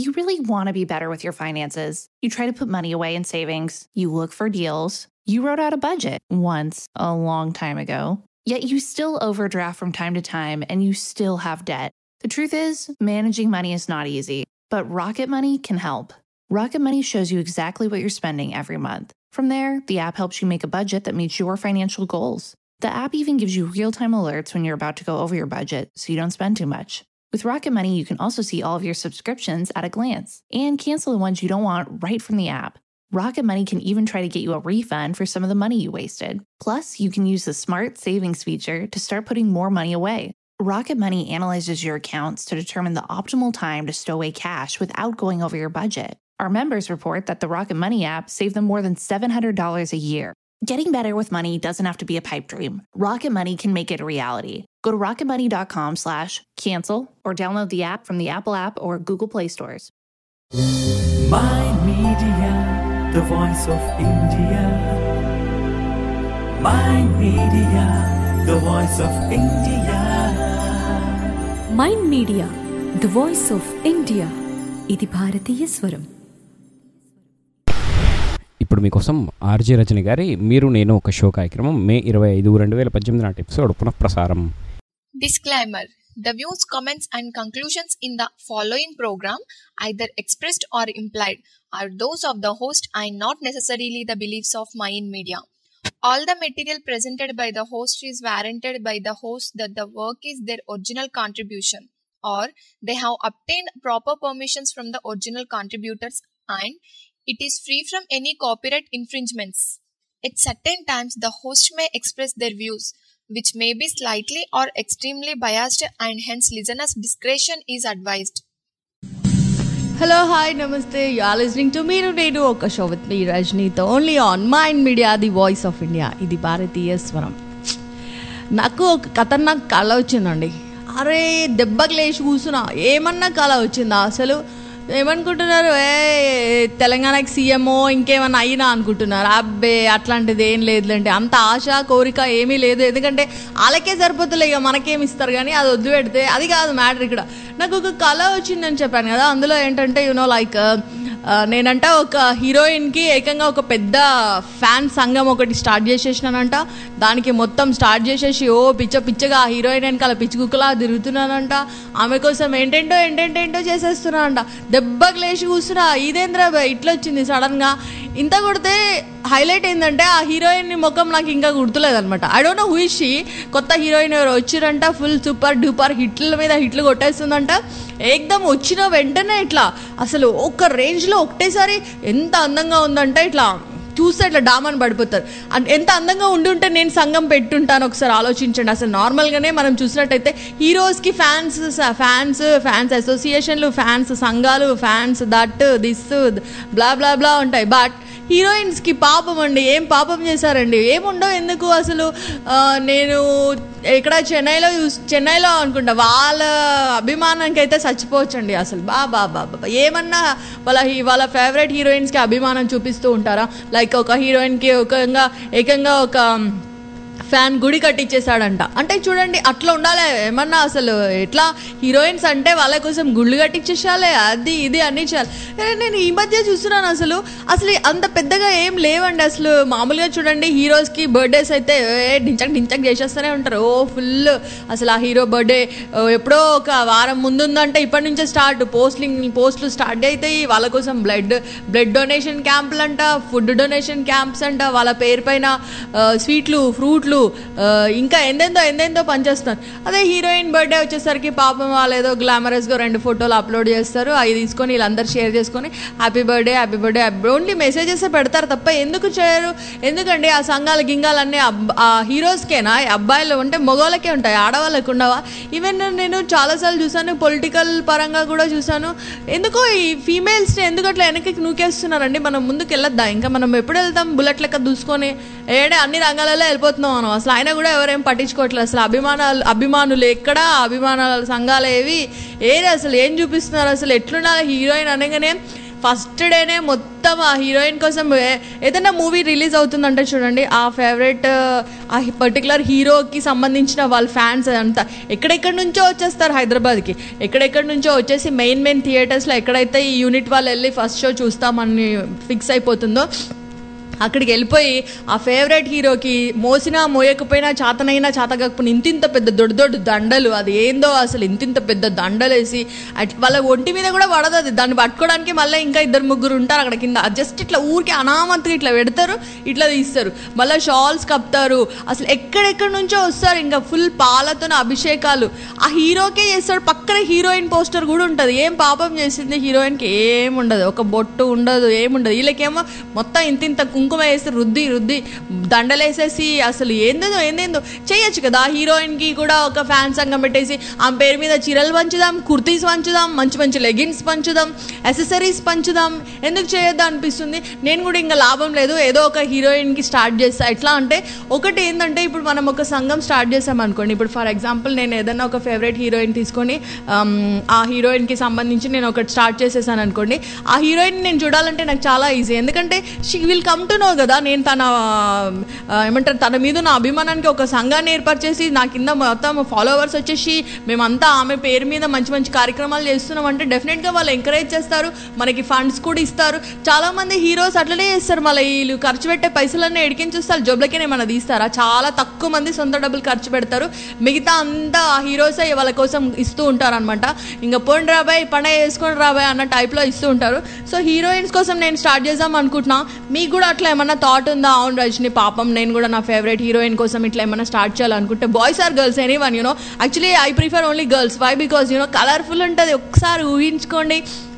You really want to be better with your finances. You try to put money away in savings, you look for deals. You wrote out a budget once a long time ago, yet you still overdraft from time to time and you still have debt. The truth is, managing money is not easy, but Rocket Money can help. Rocket Money shows you exactly what you're spending every month. From there, the app helps you make a budget that meets your financial goals. The app even gives you real time alerts when you're about to go over your budget so you don't spend too much. With Rocket Money, you can also see all of your subscriptions at a glance and cancel the ones you don't want right from the app. Rocket Money can even try to get you a refund for some of the money you wasted. Plus, you can use the smart savings feature to start putting more money away. Rocket Money analyzes your accounts to determine the optimal time to stow away cash without going over your budget. Our members report that the Rocket Money app saved them more than $700 a year. Getting better with money doesn't have to be a pipe dream. Rocket Money can make it a reality. Go to rocketmoney.com slash cancel or download the app from the Apple app or Google Play stores. My Media, the voice of India. My Media, the voice of India. Mind media the voice of India ఇది భారతీయ స్వరం ఇప్పుడు మీకోసం RJ Rajani గారి మీరు నేను ఒక show కార్యక్రమం మే ఇరవై ఐదు రెండు వేల పద్దెనిమిది నాటి ఎపిసోడ్ పునఃప్రసారం Disclaimer The views, comments, and conclusions in the following program, either expressed or implied, are those of the host and not necessarily the beliefs of Mayan Media. All the material presented by the host is warranted by the host that the work is their original contribution or they have obtained proper permissions from the original contributors and it is free from any copyright infringements. At certain times, the host may express their views, which may be slightly or extremely biased, and hence listeners' discretion is advised. Hello hi నమస్తే you are listening to మీరు నేను ఒక show with me రజనీతో only on mind media the voice of India ఇది భారతీయ స్వరం నాకు ఒక ఖతర్నాక్ కళ వచ్చిందండి అరే దెబ్బకి లేచి కూర్చున్నా ఏమన్నా కళ వచ్చిందా అసలు ఏమనుకుంటున్నారు ఏ తెలంగాణకి సీఎంఓ ఇంకేమన్నా అయినా అనుకుంటున్నారు అబ్బే అట్లాంటిది ఏం లేదులేండి అంత ఆశ కోరిక ఏమీ లేదు ఎందుకంటే వాళ్ళకే సరిపోతులే ఇక మనకేమి ఇస్తారు కానీ అది వద్దు పెడితే అది కాదు మ్యాటర్ ఇక్కడ నాకు ఒక కళ వచ్చిందని చెప్పాను కదా అందులో ఏంటంటే యూనో లైక్ నేనంట ఒక హీరోయిన్కి ఏకంగా ఒక పెద్ద ఫ్యాన్ సంఘం ఒకటి స్టార్ట్ చేసేసినానంట దానికి మొత్తం స్టార్ట్ చేసేసి ఓ పిచ్చ పిచ్చగా ఆ హీరోయిన్ వెనకాల పిచ్చి కుక్కలా తిరుగుతున్నానంట ఆమె కోసం ఏంటేంటో ఏంటేంటేంటో చేసేస్తున్నా అంట దెబ్బకి లేచి కూర్చున్నా ఇదేంద్రా బా ఇట్లా వచ్చింది సడన్గా ఇంత కొడితే హైలైట్ ఏంటంటే ఆ హీరోయిన్ ముఖం నాకు ఇంకా గుర్తులేదు అనమాట ఐ డోంట్ నో హుయిషి కొత్త హీరోయిన్ ఎవరు వచ్చిరంట ఫుల్ సూపర్ డూపర్ హిట్ల మీద హిట్లు కొట్టేస్తుందంట ఏకదం వచ్చిన వెంటనే ఇట్లా అసలు ఒక రేంజ్లో ఒకటేసారి ఎంత అందంగా ఉందంటే ఇట్లా చూస్తే ఇట్లా డామని పడిపోతారు అన్- ఎంత అందంగా ఉండి ఉంటే నేను సంఘం పెట్టుంటాను ఒకసారి ఆలోచించండి అసలు నార్మల్గానే మనం చూసినట్టయితే హీరోస్కి ఫ్యాన్స్ ఫ్యాన్స్ ఫ్యాన్స్ అసోసియేషన్లు ఫ్యాన్స్ సంఘాలు fans that this bla bla bla ఉంటాయి బట్ హీరోయిన్స్కి పాపం అండి ఏం పాపం చేశారండి ఏముండవు ఎందుకు అసలు ఆ, నేను ఇక్కడ చెన్నైలో చూస్ చెన్నైలో అనుకుంటా వాళ్ళ అభిమానానికి అయితే చచ్చిపోవచ్చండి అసలు బా బా బా బా. ఏమన్నా వాళ్ళ హీ- వాళ్ళ ఫేవరెట్ హీరోయిన్స్కి అభిమానం చూపిస్తూ ఉంటారా లైక్ ఒక హీరోయిన్కి ఏకంగా ఏకంగా ఒక ఫ్యాన్ గుడి కట్టించేశాడంట అంటే చూడండి అట్లా ఉండాలి ఏమన్నా అసలు ఎట్లా హీరోయిన్స్ అంటే వాళ్ళ కోసం గుళ్ళు కట్టించేసాలే అది ఇది అన్ని చేయాలి కానీ నేను ఈ మధ్య చూస్తున్నాను అసలు అసలు అంత పెద్దగా ఏం లేవండి అసలు మామూలుగా చూడండి హీరోస్కి బర్త్డేస్ అయితే ఏ డించక్ డించక్ చేసేస్తూనే ఉంటారు ఓ ఫుల్ అసలు ఆ హీరో బర్త్డే ఎప్పుడో ఒక వారం ముందు ఉందంటే ఇప్పటి నుంచే స్టార్ట్ పోస్టింగ్ పోస్టులు స్టార్ట్ అవుతాయి వాళ్ళ కోసం బ్లడ్ బ్లడ్ డొనేషన్ క్యాంపులు అంట ఫుడ్ డొనేషన్ క్యాంప్స్ అంట వాళ్ళ పేరు పైన ఆ, స్వీట్లు ఫ్రూట్లు ఆ, ఇంకా ఎందెందో ఎందెందో పనిచేస్తున్నారు అదే హీరోయిన్ బర్త్డే వచ్చేసరికి పాపం వాళ్ళు ఏదో గ్లామరస్గా రెండు ఫోటోలు అప్లోడ్ చేస్తారు అవి తీసుకొని వీళ్ళందరూ షేర్ చేసుకొని happy birthday happy birthday only messages పెడతారు తప్ప ఎందుకు చేయరు ఎందుకండి ఆ సంఘాలు గింగాలన్నీ అబ్బ- ఆ హీరోస్కేనా ఈ అబ్బాయిలు అంటే మగవాళ్ళకే ఉంటాయి ఆడవాళ్ళకి ఉండవా ఈవెన్ నేను చాలాసార్లు చూసాను పొలిటికల్ పరంగా కూడా చూసాను ఎందుకో ఈ ఫీమేల్స్ని ఎందుకు అట్లా వెనక్కి నూకేస్తున్నారండి మనం ముందుకు వెళ్ళొద్దా ఇంకా మనం ఎప్పుడు వెళ్తాం బుల్లెట్ లెక్క దూసుకొని ఏడే అన్ని రంగాలలో వెళ్ళిపోతున్నాం మనం అసలు ఆయన కూడా ఎవరేం పట్టించుకోవట్లేదు అసలు అభిమానాలు అభిమానులు ఎక్కడ అభిమానాల సంఘాలు ఏవి ఏది అసలు ఏం చూపిస్తున్నారు అసలు ఎట్లుండాలి హీరోయిన్ అనగానే ఫస్ట్ డేనే మొత్తం ఆ హీరోయిన్ కోసం ఏ- ఏదైనా మూవీ రిలీజ్ అవుతుందంటే చూడండి ఆ ఫేవరెట్ ఆ పర్టికులర్ హీరోకి సంబంధించిన వాళ్ళ ఫ్యాన్స్ అంతా ఎక్కడెక్కడి నుంచో వచ్చేస్తారు హైదరాబాద్కి ఎక్కడెక్కడి నుంచో వచ్చేసి మెయిన్ మెయిన్ థియేటర్స్లో ఎక్కడైతే ఈ యూనిట్ వాళ్ళు వెళ్ళి ఫస్ట్ షో చూస్తామని ఫిక్స్ అయిపోతుందో అక్కడికి వెళ్ళిపోయి ఆ ఫేవరెట్ హీరోకి మోసినా మోయకపోయినా చాతనైనా చాతకపోయినా ఇంతింత పెద్ద దొడ్డు దొడ్డు దండలు అది ఏందో అసలు ఇంతింత పెద్ద దండలు వేసి అట్ వాళ్ళ ఒంటి మీద కూడా పడదు అది దాన్ని పట్టుకోవడానికి మళ్ళీ ఇంకా ఇద్దరు ముగ్గురు ఉంటారు అక్కడ కింద జస్ట్ ఇట్లా ఊరికి అనామత్తుగా ఇట్లా పెడతారు ఇట్లా తీస్తారు మళ్ళీ షాల్స్ కప్తారు అసలు ఎక్కడెక్కడి నుంచో వస్తారు ఇంకా ఫుల్ పాలతో అభిషేకాలు ఆ హీరోకే చేస్తాడు పక్కన హీరోయిన్ పోస్టర్ కూడా ఉంటుంది ఏం పాపం చేసింది హీరోయిన్కి ఏం ఉండదు ఒక బొట్టు ఉండదు ఏముండదు వీళ్ళకేమో మొత్తం ఇంత ఇంత కుంకుమ వేసి రుద్ది రుద్ది దండలేసేసి అసలు ఏందో ఏందేందో చేయొచ్చు కదా హీరోయిన్కి కూడా ఒక ఫ్యాన్ సంఘం పెట్టేసి ఆమె పేరు మీద చీరలు పంచుదాం కుర్తీస్ పంచుదాం మంచి మంచి లెగిన్స్ పంచుదాం అసెసరీస్ పంచుదాం ఎందుకు చేయొద్దు అనిపిస్తుంది నేను కూడా ఇంకా లాభం లేదు ఏదో ఒక హీరోయిన్కి స్టార్ట్ చేస్తా ఎట్లా అంటే ఒకటి ఏంటంటే ఇప్పుడు మనం ఒక సంఘం స్టార్ట్ చేసాం అనుకోండి ఇప్పుడు ఫర్ ఎగ్జాంపుల్ నేను ఏదైనా ఒక ఫేవరెట్ హీరోయిన్ తీసుకొని ఆమ్, ఆ హీరోయిన్కి సంబంధించి నేను ఒకటి స్టార్ట్ చేసేసాను అనుకోండి ఆ హీరోయిన్ నేను చూడాలంటే నాకు చాలా ఈజీ ఎందుకంటే she will come to know కదా నేను తన ఆ, ఏమంటారు తన మీద నా అభిమానానికి ఒక సంఘాన్ని ఏర్పరిచేసి నా కింద మొత్తం ఫాలోవర్స్ వచ్చేసి మేమంతా ఆమె పేరు మీద మంచి మంచి కార్యక్రమాలు చేస్తున్నాం అంటే డెఫినెట్గా వాళ్ళు ఎంకరేజ్ చేస్తారు మనకి ఫండ్స్ కూడా ఇస్తారు చాలా మంది హీరోస్ అట్లనే చేస్తారు మళ్ళీ వీళ్ళు ఖర్చు పెట్టే పైసలన్నీ ఎడికించి చూస్తారు జోబులకే ఏమైనా తీస్తారా చాలా తక్కువ మంది సొంత డబ్బులు ఖర్చు పెడతారు మిగతా అంతా ఆ హీరోసే వాళ్ళ కోసం ఇస్తూ ఉంటారు అనమాట ఇంకా పోండి రాబాయ్ పండగ వేసుకొని రాబాయ్ అన్న టైప్లో ఇస్తూ ఉంటారు సో హీరోయిన్స్ కోసం నేను స్టార్ట్ చేద్దాం అనుకుంటున్నా మీకు కూడా అట్లా ఏమన్నా థాట్ ఉందా అవును రజని పాపం నేను కూడా నా ఫేవరెట్ హీరోయిన్ కోసం ఇట్లా ఏమైనా స్టార్ట్ చేయాలనుకుంటే boys or girls any one you know actually I prefer only girls why because you know colourful ఉంటుంది ఒకసారి ఊహించుకోండి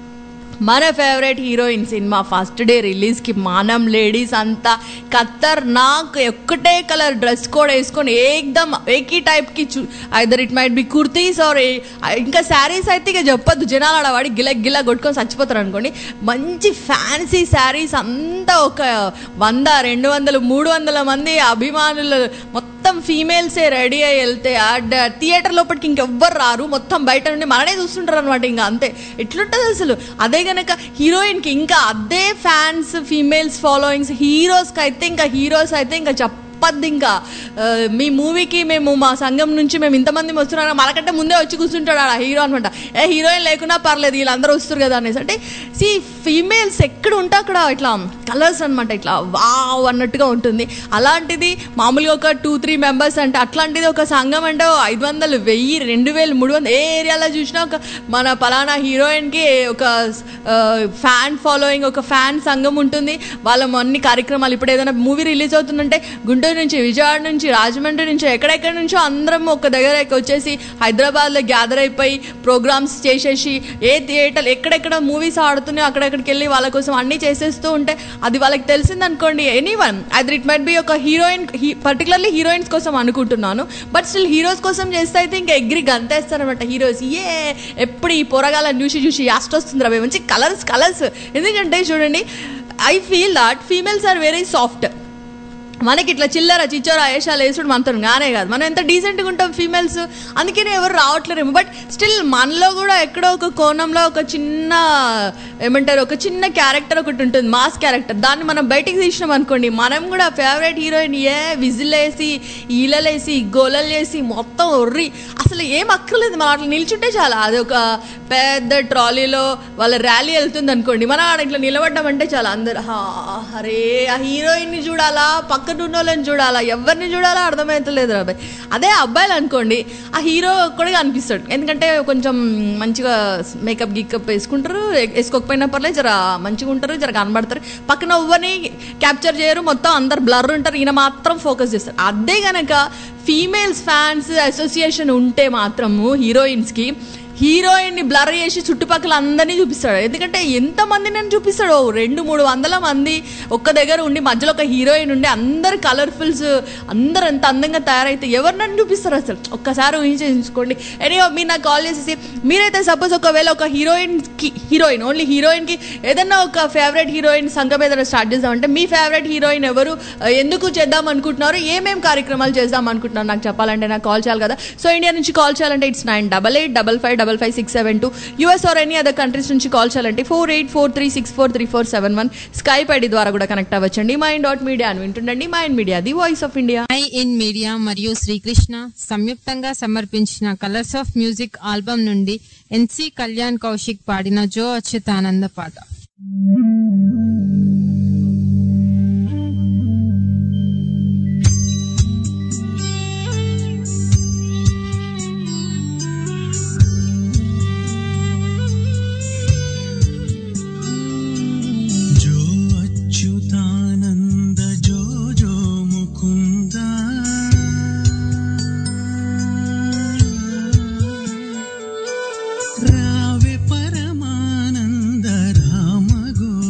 మన favourite heroine cinema first day రిలీజ్కి మనం లేడీస్ అంతా ఖత్తర్ నాకు ఒక్కటే కలర్ డ్రెస్ కోడ్ వేసుకొని ఏకదమ్ ఏకీ టైప్కి చూ either it might be kurtis or ఇంకా శారీస్ అయితే ఇక చెప్పొద్దు జనాలు ఆడ వాడి గిల గిల కొట్టుకొని చచ్చిపోతారు అనుకోండి మంచి ఫ్యాన్సీ శారీస్ అంతా ఒక వంద రెండు వందలు మూడు వందల మంది అభిమానులు మొత్తం ఫీమేల్సే రెడీ అయ్యి వెళ్తే ఆ డ- థియేటర్ లోపలికి ఇంకెవ్వరు రారు మొత్తం బయట నుండి మననే చూస్తుంటారు అనమాట ఇంకా అంతే ఎట్లుంటుంది అసలు అదే గనక హీరోయిన్కి ఇంకా అదే ఫ్యాన్స్ ఫీమేల్స్ ఫాలోయింగ్స్ హీరోస్కి అయితే ఇంకా హీరోస్ అయితే ఇంకా చెప్ప చెప్పద్దు ఇంకా ఆ, మీ మూవీకి మేము మా సంఘం నుంచి మేము ఇంతమంది వస్తున్నాం మనకంటే ముందే వచ్చి కూర్చుంటాడు ఆ హీరో అనమాట ఏ హీరోయిన్ లేకున్నా పర్లేదు వీళ్ళందరూ వస్తారు కదా అనేసి అంటే సి ఫీమేల్స్ ఎక్కడ ఉంటే అక్కడ ఇట్లా కలర్స్ అనమాట ఇట్లా వావ్ అన్నట్టుగా ఉంటుంది అలాంటిది మామూలుగా ఒక టూ త్రీ మెంబర్స్ అంటే అట్లాంటిది ఒక సంఘం అంటే ఓ ఐదు వందలు వెయ్యి రెండు వేలు మూడు వందలు ఏ ఏరియాలో చూసినా ఒక మన పలానా హీరోయిన్కి ఒక ఫ్యాన్ ఫాలోయింగ్ ఒక ఫ్యాన్ సంఘం ఉంటుంది వాళ్ళ అన్ని కార్యక్రమాలు ఇప్పుడు ఏదైనా మూవీ రిలీజ్ అవుతుందంటే గుంటూరు నుంచి విజయవాడ నుంచి రాజమండ్రి నుంచి ఎక్కడెక్కడి నుంచో అందరం ఒక దగ్గరకి వచ్చేసి హైదరాబాద్లో గ్యాదర్ అయిపోయి ప్రోగ్రామ్స్ చేసేసి ఏ థియేటర్ ఎక్కడెక్కడ మూవీస్ ఆడుతున్నాయో అక్కడెక్కడికి వెళ్ళి వాళ్ళ కోసం అన్నీ చేసేస్తూ ఉంటే అది వాళ్ళకి తెలిసింది అనుకోండి ఎనీ వన్ అది ఇట్ మైట్ బి ఒక హీరోయిన్ పర్టికులర్లీ హీరోయిన్స్ కోసం అనుకుంటున్నాను బట్ స్టిల్ హీరోస్ కోసం చేస్తే అయితే ఇంకా ఎగ్రి గంతేస్తారనమాట హీరోస్ ఏ ఎప్పుడు ఈ పొరగాలని చూసి చూసి యాస్ట్ వస్తుంది రవి మంచి కలర్స్ కలర్స్ ఎందుకంటే చూడండి I feel that females are very soft మనకి ఇట్లా చిల్లర చిచ్చర వేషాలు వేసుడు మనతో గానే కాదు మనం ఎంత డీసెంట్గా ఉంటాం ఫీమేల్స్ అందుకనే ఎవరు రావట్లేరేమో బట్ స్టిల్ మనలో కూడా ఎక్కడో ఒక కోణంలో ఒక చిన్న ఏమంటారు ఒక చిన్న క్యారెక్టర్ ఒకటి ఉంటుంది మాస్ క్యారెక్టర్ దాన్ని మనం బయటికి తీసినాం అనుకోండి మనం కూడా ఫేవరెట్ హీరోయిన్ ఏ విజిల్ వేసి ఈలలేసి గోలలు చేసి మొత్తం ఒర్రి అసలు ఏం అక్కర్లేదు మనం అట్లా నిల్చుంటే చాలా అది ఒక పెద్ద ట్రాలీలో వాళ్ళ ర్యాలీ వెళ్తుంది అనుకోండి మనం ఆడ ఇట్లా నిలబడ్డామంటే చాలా అందరు "హా, అరే ఆ హీరోయిన్ని చూడాలా పక్కన ఉన్న వాళ్ళని చూడాలా ఎవరిని చూడాలా అర్థమవుతలేదు అబ్బాయి అదే అబ్బాయిలు అనుకోండి ఆ హీరో కూడా అనిపిస్తాడు ఎందుకంటే కొంచెం మంచిగా మేకప్ గికప్ వేసుకుంటారు ఏ- వేసుకోకపోయినా పర్లేదు జర మంచిగా ఉంటారు జర కనబడతారు పక్కన ఎవ్వరిని క్యాప్చర్ చేయరు మొత్తం అందరు బ్లర్ ఉంటారు ఈయన మాత్రం ఫోకస్ చేస్తారు అదే గనక ఫీమేల్స్ ఫ్యాన్స్ అసోసియేషన్ ఉంటే మాత్రము హీరోయిన్స్కి హీరోయిన్ని బ్లర్ చేసి చుట్టుపక్కల అందరినీ చూపిస్తాడు ఎందుకంటే ఎంతమంది నన్ను చూపిస్తాడు ఓ రెండు మూడు వందల మంది ఒక్క దగ్గర ఉండి మధ్యలో ఒక హీరోయిన్ ఉండి అందరు కలర్ఫుల్స్ అందరు ఎంత అందంగా తయారైతే ఎవరు నన్ను చూపిస్తారు అసలు ఒక్కసారి ఊహించుకోండి ఎనీవో మీరు నాకు కాల్ చేసేసి మీరైతే సపోజ్ ఒకవేళ ఒక హీరోయిన్కి హీరోయిన్ ఓన్లీ హీరోయిన్కి ఏదైనా ఒక ఫేవరెట్ హీరోయిన్ సంఘం ఏదైనా స్టార్ట్ చేద్దామంటే మీ ఫేవరెట్ హీరోయిన్ ఎవరు ఆ, ఎందుకు చేద్దాం అనుకుంటున్నారు ఏమేం కార్యక్రమాలు చేద్దాం అనుకుంటున్నారు నాకు చెప్పాలంటే నాకు కాల్ చేయాలి కదా సో ఇండియా నుంచి కాల్ చేయాలంటే it's nine double eight double five double five six seven two US or any other countries నుంచి కాల్ చేయాలంటే four eight four three six four three four seven one Skype ID ద్వారా కూడా connect అవ్వచ్చండి mind dot media అని వింటుండండి mind media the voice of India I in media మరియు శ్రీకృష్ణ సంయుక్తంగా సమర్పించిన కలర్స్ ఆఫ్ మ్యూజిక్ ఆల్బమ్ నుండి ఎన్సి కళ్యాణ్ కౌశిక్ పాడిన జో అచ్యుతానంద పాట जो अच्युतानन्द जो जो मुकुन्द रावे परमानन्द राम गो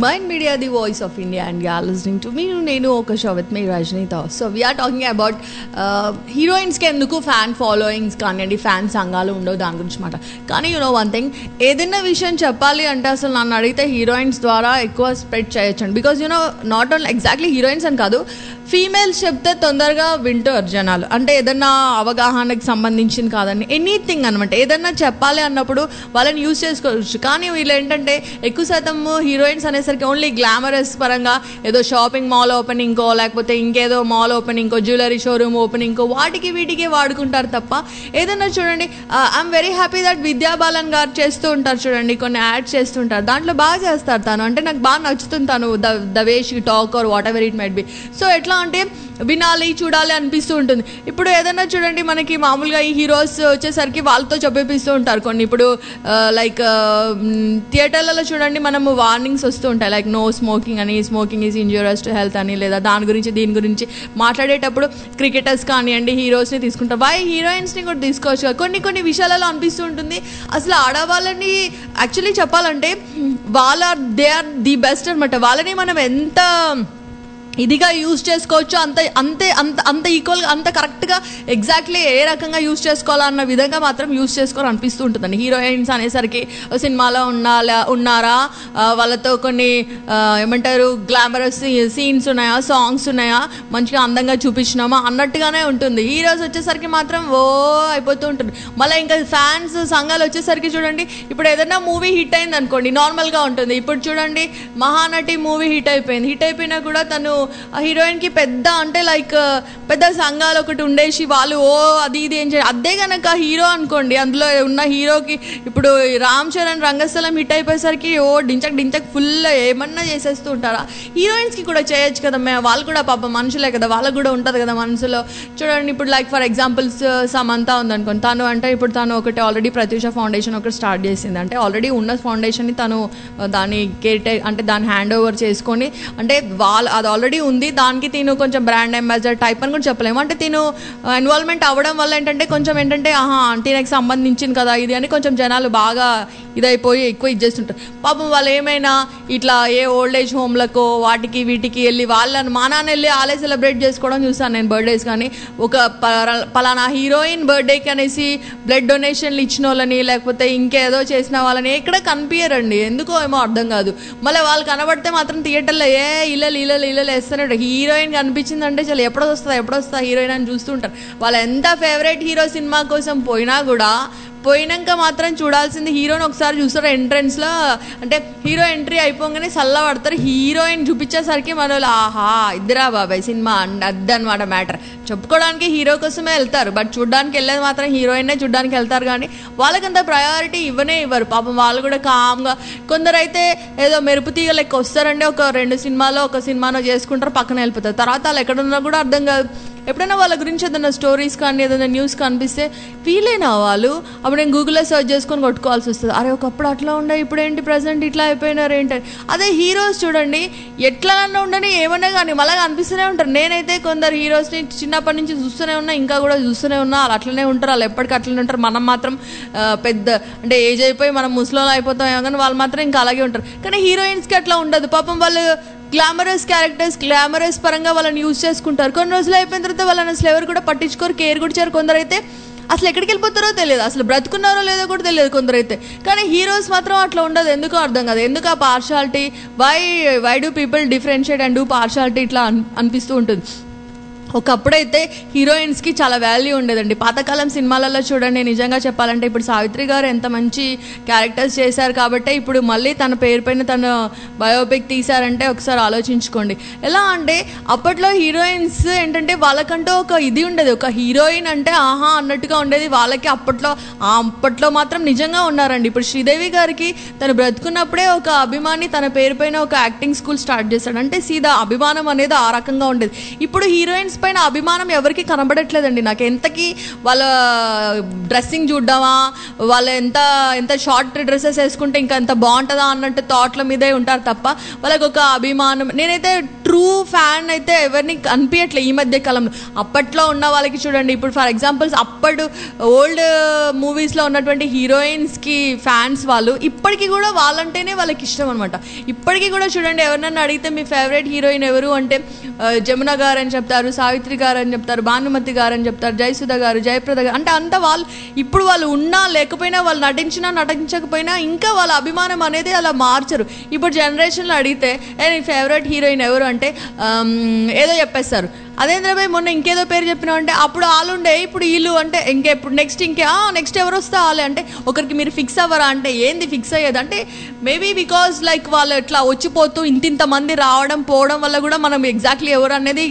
mind media the voice of India and you are listening to మీ నేను ఒక షో విత్ మీ రజనీతో సో వీఆర్ టాకింగ్ అబౌట్ హీరోయిన్స్కి ఎందుకు ఫ్యాన్ ఫాలోయింగ్స్ కానివ్వండి ఫ్యాన్ సంఘాలు ఉండవు దాని గురించి మాట కానీ యూ నో వన్ థింగ్ ఏదైనా విషయం చెప్పాలి అంటే అసలు నన్ను అడిగితే హీరోయిన్స్ ద్వారా ఎక్కువ స్ప్రెడ్ చేయొచ్చండి because you know not only exactly heroines అని కాదు ఫీమేల్స్ చెప్తే తొందరగా వింటారు జనాలు అంటే ఏదన్నా అవగాహనకి సంబంధించింది కాదండి ఎనీథింగ్ అనమాట ఏదన్నా చెప్పాలి అన్నప్పుడు వాళ్ళని యూజ్ చేసుకోవచ్చు కానీ వీళ్ళు ఏంటంటే ఎక్కువ శాతం హీరోయిన్స్ అనేసరికి ఓన్లీ గ్లామరస్ పరంగా ఏదో షాపింగ్ మాల్ ఓపెనింగ్కో లేకపోతే ఇంకేదో మాల్ ఓపెనింగ్కో జ్యువెలరీ షోరూమ్ ఓపెనింగ్కో వాటికి వీటికి వాడుకుంటారు తప్ప ఏదన్నా చూడండి I'm very happy that Vidya Balan garu చేస్తూ ఉంటారు చూడండి కొన్ని యాడ్స్ చేస్తుంటారు దాంట్లో బాగా చేస్తారు తను అంటే నాకు బాగా నచ్చుతుంది తను the the way she talk or whatever it might be so ఎట్లా అంటే వినాలి చూడాలి అనిపిస్తూ ఉంటుంది ఇప్పుడు ఏదైనా చూడండి మనకి మామూలుగా ఈ హీరోస్ వచ్చేసరికి వాళ్ళతో చెప్పిస్తూ ఉంటారు కొన్ని ఇప్పుడు లైక్ థియేటర్లలో చూడండి మనము వార్నింగ్స్ వస్తూ ఉంటాయి లైక్ నో స్మోకింగ్ అని smoking is injurious to health అని లేదా దాని గురించి దీని గురించి మాట్లాడేటప్పుడు క్రికెటర్స్ కానివ్వండి హీరోస్ని తీసుకుంటాం వై హీరోయిన్స్ని కూడా తీసుకోవచ్చు కదా. కొన్ని కొన్ని విషయాలలో అనిపిస్తూ ఉంటుంది అసలు ఆడవాళ్ళని యాక్చువల్లీ చెప్పాలంటే వాళ్ళ దే ఆర్ ది బెస్ట్ అనమాట వాళ్ళని మనం ఎంత ఇదిగా యూజ్ చేసుకోవచ్చు అంత అంతే అంత అంత ఈక్వల్గా అంత కరెక్ట్గా ఎగ్జాక్ట్లీ ఏ రకంగా యూజ్ చేసుకోవాలన్న విధంగా మాత్రం యూజ్ చేసుకోవాలి అనిపిస్తూ ఉంటుందండి హీరోయిన్స్ అనేసరికి సినిమాలో ఉన్నా ఉన్నారా ఆ, వాళ్ళతో కొన్ని ఆ, ఏమంటారు గ్లామరస్ సీన్స్ ఉన్నాయా సాంగ్స్ ఉన్నాయా మంచిగా అందంగా చూపించినామా అన్నట్టుగానే ఉంటుంది హీరోస్ వచ్చేసరికి మాత్రం ఓ అయిపోతూ ఉంటుంది మళ్ళీ ఇంకా ఫ్యాన్స్ సంఘాలు వచ్చేసరికి చూడండి ఇప్పుడు ఏదైనా మూవీ హిట్ అయింది అనుకోండి నార్మల్గా ఉంటుంది ఇప్పుడు చూడండి మహానటి మూవీ హిట్ అయిపోయింది హిట్ అయిపోయినా కూడా తను ఆ హీరోయిన్కి పెద్ద అంటే లైక్ పెద్ద సంఘాలు ఒకటి ఉండేసి వాళ్ళు ఓ అది ఇది ఏం చేయాలి అదే కనుక హీరో అనుకోండి అందులో ఉన్న హీరోకి ఇప్పుడు రామ్ చరణ్ రంగస్థలం హిట్ అయిపోయేసరికి ఓ డించక్ డించక్ ఫుల్ ఏమన్నా చేసేస్తూ ఉంటారా హీరోయిన్స్కి కూడా చేయొచ్చు కదా మే వాళ్ళు కూడా పాప మనుషులే కదా వాళ్ళకు కూడా ఉంటుంది కదా మనసులో చూడండి ఇప్పుడు లైక్ ఫర్ ఎగ్జాంపుల్స్ సమంత ఉందనుకోండి తను అంటే ఇప్పుడు తను ఒకటి ఆల్రెడీ ప్రత్యూష ఫౌండేషన్ ఒకటి స్టార్ట్ చేసింది అంటే ఆల్రెడీ ఉన్న ఫౌండేషన్ని తను ఆ, దాని కేర్ టేక్ అంటే దాన్ని హ్యాండ్ ఓవర్ చేసుకొని అంటే వాళ్ళ అది ఆల్రెడీ ఉంది దానికి తిను కొంచెం బ్రాండ్ అంబాసిడర్ టైప్ అని కూడా చెప్పలేము అంటే తిను ఇన్వాల్వ్మెంట్ అవ్వడం వల్ల ఏంటంటే కొంచెం ఏంటంటే ఆహా ఆంటీనకి సంబంధించింది కదా ఇది అని కొంచెం జనాలు బాగా ఇదైపోయి ఎక్కువ ఇది చేస్తుంటారు పాపం వాళ్ళు ఏమైనా ఇట్లా ఏ ఓల్డ్ ఏజ్ హోమ్లకో వాటికి వీటికి వెళ్ళి వాళ్ళని మా నాన్న వెళ్ళి వాళ్ళే సెలబ్రేట్ చేసుకోవడం చూసాను నేను బర్త్డేస్ కానీ ఒక ప- పలానా హీరోయిన్ బర్త్డేకి అనేసి బ్లడ్ డొనేషన్లు ఇచ్చిన వాళ్ళని లేకపోతే ఇంకేదో చేసిన వాళ్ళని ఎక్కడ కనిపించరండి ఎందుకో ఏమో అర్థం కాదు మళ్ళీ వాళ్ళు కనబడితే మాత్రం థియేటర్లో ఏ ఇల్లలు ఇల్లలు ఇల్లలు వేస్తూనే హీరోయిన్ కనిపించిందంటే చాలా ఎప్పుడు వస్తుందా ఎప్పుడు వస్తుందా హీరోయిన్ అని చూస్తుంటారు వాళ్ళు ఎంత ఫేవరెట్ హీరో సినిమా కోసం పోయినా కూడా పోయినాక మాత్రం చూడాల్సింది హీరోని ఒకసారి చూస్తారు ఎంట్రన్స్లో అంటే హీరో ఎంట్రీ అయిపోగానే సల్లా పడతారు హీరోయిన్ చూపించేసరికి మన వాళ్ళు, ఆహా ఇద్దరా బాబాయ్ సినిమా అద్దనమాట మ్యాటర్ చెప్పుకోవడానికి హీరో కోసమే వెళ్తారు బట్ చూడడానికి వెళ్ళేది మాత్రం హీరోయిన్నే చూడడానికి వెళ్తారు కానీ వాళ్ళకంత ప్రయారిటీ ఇవ్వనే ఇవ్వరు పాపం వాళ్ళు కూడా కామ్గా కొందరైతే ఏదో మెరుపు తీగ లెక్క వస్తారండి ఒక రెండు సినిమాలో ఒక సినిమానో చేసుకుంటారు పక్కన వెళ్ళిపోతారు తర్వాత వాళ్ళు ఎక్కడున్నా కూడా అర్థం కాదు ఎప్పుడైనా వాళ్ళ గురించి ఏదైనా స్టోరీస్ కానీ ఏదైనా న్యూస్ కనిపిస్తే వీలేనా వాళ్ళు అప్పుడు నేను గూగుల్లో సెర్చ్ చేసుకొని కొట్టుకోవాల్సి వస్తుంది అరే ఒకప్పుడు అట్లా ఉండే ఇప్పుడు ఏంటి ప్రజెంట్ ఇట్లా అయిపోయినారు ఏంటని అదే హీరోస్ చూడండి ఎట్లా అన్నా ఉండని ఏమన్నా కానీ మళ్ళీ అనిపిస్తూనే ఉంటారు నేనైతే కొందరు హీరోస్ని చిన్నప్పటి నుంచి చూస్తూనే ఉన్నా ఇంకా కూడా చూస్తూనే ఉన్నా వాళ్ళు అట్లనే ఉంటారు వాళ్ళు ఎప్పటికీ అట్లనే ఉంటారు మనం మాత్రం ఆ, పెద్ద అంటే ఏజ్ అయిపోయి మనం ముసలోళ్ళు అయిపోతాం ఏమో కానీ వాళ్ళు మాత్రం ఇంకా అలాగే ఉంటారు కానీ హీరోయిన్స్కి అట్లా ఉండదు పాపం వాళ్ళు గ్లామరస్ క్యారెక్టర్స్ గ్లామరస్ పరంగా వాళ్ళని యూజ్ చేసుకుంటారు కొన్ని రోజులు అయిపోయిన తర్వాత వాళ్ళని అసలు ఎవరు కూడా పట్టించుకోరు కేర్ కూడా చేయరు కొందరు అయితే అసలు ఎక్కడికి వెళ్ళిపోతారో తెలియదు అసలు బ్రతుకున్నారో లేదో కూడా తెలియదు కొందరు అయితే కానీ హీరోస్ మాత్రం అట్లా ఉండదు ఎందుకో అర్థం కాదు ఎందుకు ఆ partiality why why do people differentiate and do partiality ఇట్లా అన్- అనిపిస్తూ ఉంటుంది ఒకప్పుడైతే హీరోయిన్స్కి చాలా వాల్యూ ఉండేదండి పాతకాలం సినిమాలలో చూడండి నిజంగా చెప్పాలంటే ఇప్పుడు సావిత్రి గారు ఎంత మంచి క్యారెక్టర్స్ చేశారు కాబట్టి ఇప్పుడు మళ్ళీ తన పేరు పైన తన బయోపిక్ తీశారంటే ఒకసారి ఆలోచించుకోండి ఎలా అంటే అప్పట్లో హీరోయిన్స్ ఏంటంటే వాళ్ళకంటూ ఒక ఇది ఉండేది ఒక హీరోయిన్ అంటే ఆహా అన్నట్టుగా ఉండేది వాళ్ళకి అప్పట్లో ఆ అప్పట్లో మాత్రం నిజంగా ఉన్నారండి ఇప్పుడు శ్రీదేవి గారికి తను బ్రతుకున్నప్పుడే ఒక అభిమాని తన పేరు పైన ఒక యాక్టింగ్ స్కూల్ స్టార్ట్ చేశాడు అంటే సీదా అభిమానం అనేది ఆ రకంగా ఉండేది ఇప్పుడు హీరోయిన్స్ పైన అభిమానం ఎవరికి కనబడట్లేదండి నాకు ఎంతకి వాళ్ళ డ్రెస్సింగ్ చూడ్డామా వాళ్ళ ఎంత ఎంత షార్ట్ డ్రెస్సెస్ వేసుకుంటే ఇంకా ఎంత బాగుంటుందా అన్నట్టు థాట్ల మీదే ఉంటారు తప్ప వాళ్ళకి ఒక అభిమానం నేనైతే ట్రూ ఫ్యాన్ అయితే ఎవరిని కనిపించట్లే ఈ మధ్య కాలంలో అప్పట్లో ఉన్న వాళ్ళకి చూడండి ఇప్పుడు ఫర్ ఎగ్జాంపుల్స్ అప్పటి ఓల్డ్ మూవీస్లో ఉన్నటువంటి హీరోయిన్స్కి ఫ్యాన్స్ వాళ్ళు ఇప్పటికీ కూడా వాళ్ళంటేనే వాళ్ళకి ఇష్టం అనమాట ఇప్పటికీ కూడా చూడండి ఎవరినన్నా అడిగితే మీ ఫేవరెట్ హీరోయిన్ ఎవరు అంటే ఆ, జమున గారు అని చెప్తారు సావిత్రి గారు అని చెప్తారు భానుమతి గారు అని చెప్తారు జయసుధ గారు జయప్రద గారు అంటే అంత వాళ్ళు ఇప్పుడు వాళ్ళు ఉన్నా లేకపోయినా వాళ్ళు నటించినా నటించకపోయినా ఇంకా వాళ్ళ అభిమానం అనేది అలా మార్చరు ఇప్పుడు జనరేషన్లో అడిగితే ఏ నీ ఫేవరెట్ హీరోయిన్ ఎవరు అంటే ఆమ్, ఏదో చెప్పేస్తారు అదేంద్రబాయ్ మొన్న ఇంకేదో పేరు చెప్పినావు అంటే అప్పుడు వాళ్ళుండే ఇప్పుడు వీళ్ళు అంటే ఇంకెప్పుడు నెక్స్ట్ ఇంకే నెక్స్ట్ ఎవరు వస్తే వాళ్ళే అంటే ఒకరికి మీరు ఫిక్స్ అవ్వరా అంటే ఏంది ఫిక్స్ అయ్యేది అంటే మేబీ బికాజ్ లైక్ వాళ్ళు ఇట్లా వచ్చిపోతూ ఇంతింత మంది రావడం పోవడం వల్ల కూడా మనం ఎగ్జాక్ట్లీ ఎవరు అనేది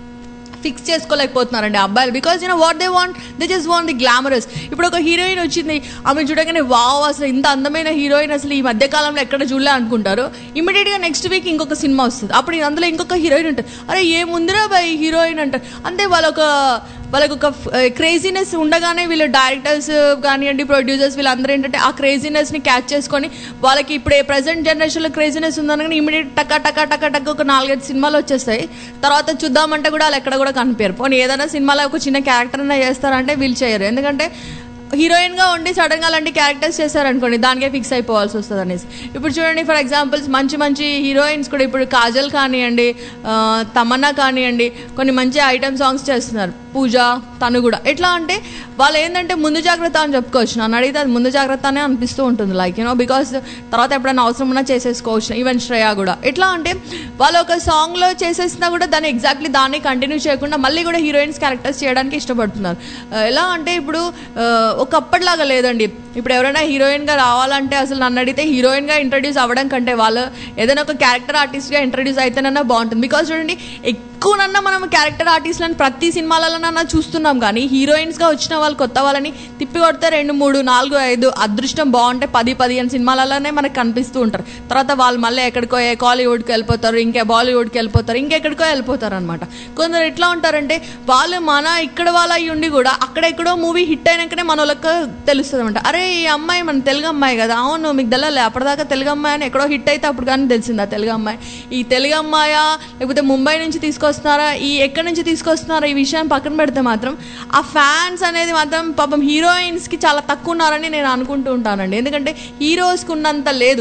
ఫిక్స్ చేసుకోలేకపోతున్నారండి అబ్బాయిలు because you know what they want they just want the glamorous ఇప్పుడు ఒక హీరోయిన్ వచ్చింది ఆమె చూడగానే వావ్ అసలు ఇంత అందమైన హీరోయిన్ అసలు ఈ మధ్య కాలంలో ఎక్కడ చూడలే అనుకుంటారు ఇమీడియట్గా నెక్స్ట్ వీక్ ఇంకొక సినిమా వస్తుంది అప్పుడు అందులో ఇంకొక హీరోయిన్ ఉంటుంది అరే ఏముందిరా బాయ్ హీరోయిన్ అంటారు అంతే వాళ్ళొక వాళ్ళకి ఒక క్రేజీనెస్ ఉండగానే వీళ్ళు డైరెక్టర్స్ కానివ్వండి ప్రొడ్యూసర్స్ వీళ్ళందరూ ఏంటంటే ఆ క్రేజీనెస్ని క్యాచ్ చేసుకొని వాళ్ళకి ఇప్పుడు ప్రజెంట్ జనరేషన్లో క్రేజీనెస్ ఉందనగానే ఇమీడియట్ టక్క టక్క టక్క టక్క ఒక నాలుగైదు సినిమాలు వచ్చేస్తాయి తర్వాత చూద్దామంటే కూడా వాళ్ళు ఎక్కడ కూడా కనిపించారు పోనీ ఏదైనా సినిమాలో ఒక చిన్న క్యారెక్టర్ అయినా చేస్తారంటే వీళ్ళు చేయరు ఎందుకంటే హీరోయిన్గా ఉండి సడన్గా అలాంటి క్యారెక్టర్స్ చేశారనుకోండి దానికే ఫిక్స్ అయిపోవాల్సి వస్తుంది అనేసి ఇప్పుడు చూడండి ఫర్ ఎగ్జాంపుల్స్ మంచి మంచి హీరోయిన్స్ కూడా ఇప్పుడు కాజల్ కానివ్వండి ఆ, తమన్నా కానివ్వండి కొన్ని మంచి ఐటమ్ సాంగ్స్ చేస్తున్నారు పూజ తను కూడా ఎట్లా అంటే వాళ్ళు ఏంటంటే ముందు జాగ్రత్త అని చెప్పుకోవచ్చు నన్ను అడిగితే అది ముందు జాగ్రత్త అనే అనిపిస్తూ ఉంటుంది లైక్ యూనో బికాస్ తర్వాత ఎప్పుడైనా అవసరం ఉన్నా చేసేసుకోవచ్చు ఈవెన్ శ్రేయ కూడా ఎట్లా అంటే వాళ్ళు ఒక సాంగ్లో చేసేసినా కూడా దాన్ని ఎగ్జాక్ట్లీ దాన్ని కంటిన్యూ చేయకుండా మళ్ళీ కూడా హీరోయిన్స్ క్యారెక్టర్స్ చేయడానికి ఇష్టపడుతున్నారు ఆ, ఎలా అంటే ఇప్పుడు ఆ, ఒకప్పటిలాగా లేదండి ఇప్పుడు ఎవరైనా హీరోయిన్గా రావాలంటే అసలు నన్ను అడిగితే హీరోయిన్గా ఇంట్రడ్యూస్ అవ్వడం కంటే వాళ్ళు ఏదైనా ఒక క్యారెక్టర్ ఆర్టిస్ట్గా ఇంట్రడ్యూస్ అయితేనన్నా బాగుంటుంది బికాజ్ చూడండి ఎక్కువనన్నా మనం క్యారెక్టర్ ఆర్టిస్ట్లను ప్రతి సినిమాలలోనన్నా చూస్తున్నాం కానీ హీరోయిన్స్గా వచ్చిన వాళ్ళు కొత్త వాళ్ళని తిప్పి కొడితే రెండు మూడు నాలుగు ఐదు అదృష్టం బాగుంటే పది పదిహేను సినిమాలలోనే మనకు కనిపిస్తూ ఉంటారు తర్వాత వాళ్ళు మళ్ళీ ఎక్కడికో ఏ కాలీవుడ్కి వెళ్ళిపోతారు ఇంకా బాలీవుడ్కి వెళ్ళిపోతారు ఇంకెక్కడికో వెళ్ళిపోతారు అనమాట కొందరు ఎట్లా ఉంటారంటే వాళ్ళు మన ఇక్కడ వాళ్ళ అయ్యి ఉండి కూడా అక్కడెక్కడో మూవీ హిట్ అయినాకనే మన వాళ్ళకి తెలుస్తుంది అనమాట అరే ఈ అమ్మాయి మన తెలుగు అమ్మాయి కదా అవును మీకు తెల్లలే అప్పటిదాకా తెలుగు అమ్మాయి అని ఎక్కడో హిట్ అయితే అప్పుడు కానీ తెలిసింది ఆ తెలుగు అమ్మాయి ఈ తెలుగు అమ్మాయా లేకపోతే ముంబై నుంచి తీసుకొస్తున్నారా ఈ ఎక్కడి నుంచి తీసుకొస్తున్నారా ఈ విషయాన్ని పక్కన పెడితే మాత్రం ఆ ఫ్యాన్స్ అనేది మాత్రం పాపం హీరోయిన్స్కి చాలా తక్కువ ఉన్నారని నేను అనుకుంటూ ఉంటానండి ఎందుకంటే హీరోస్కి ఉన్నంత లేదు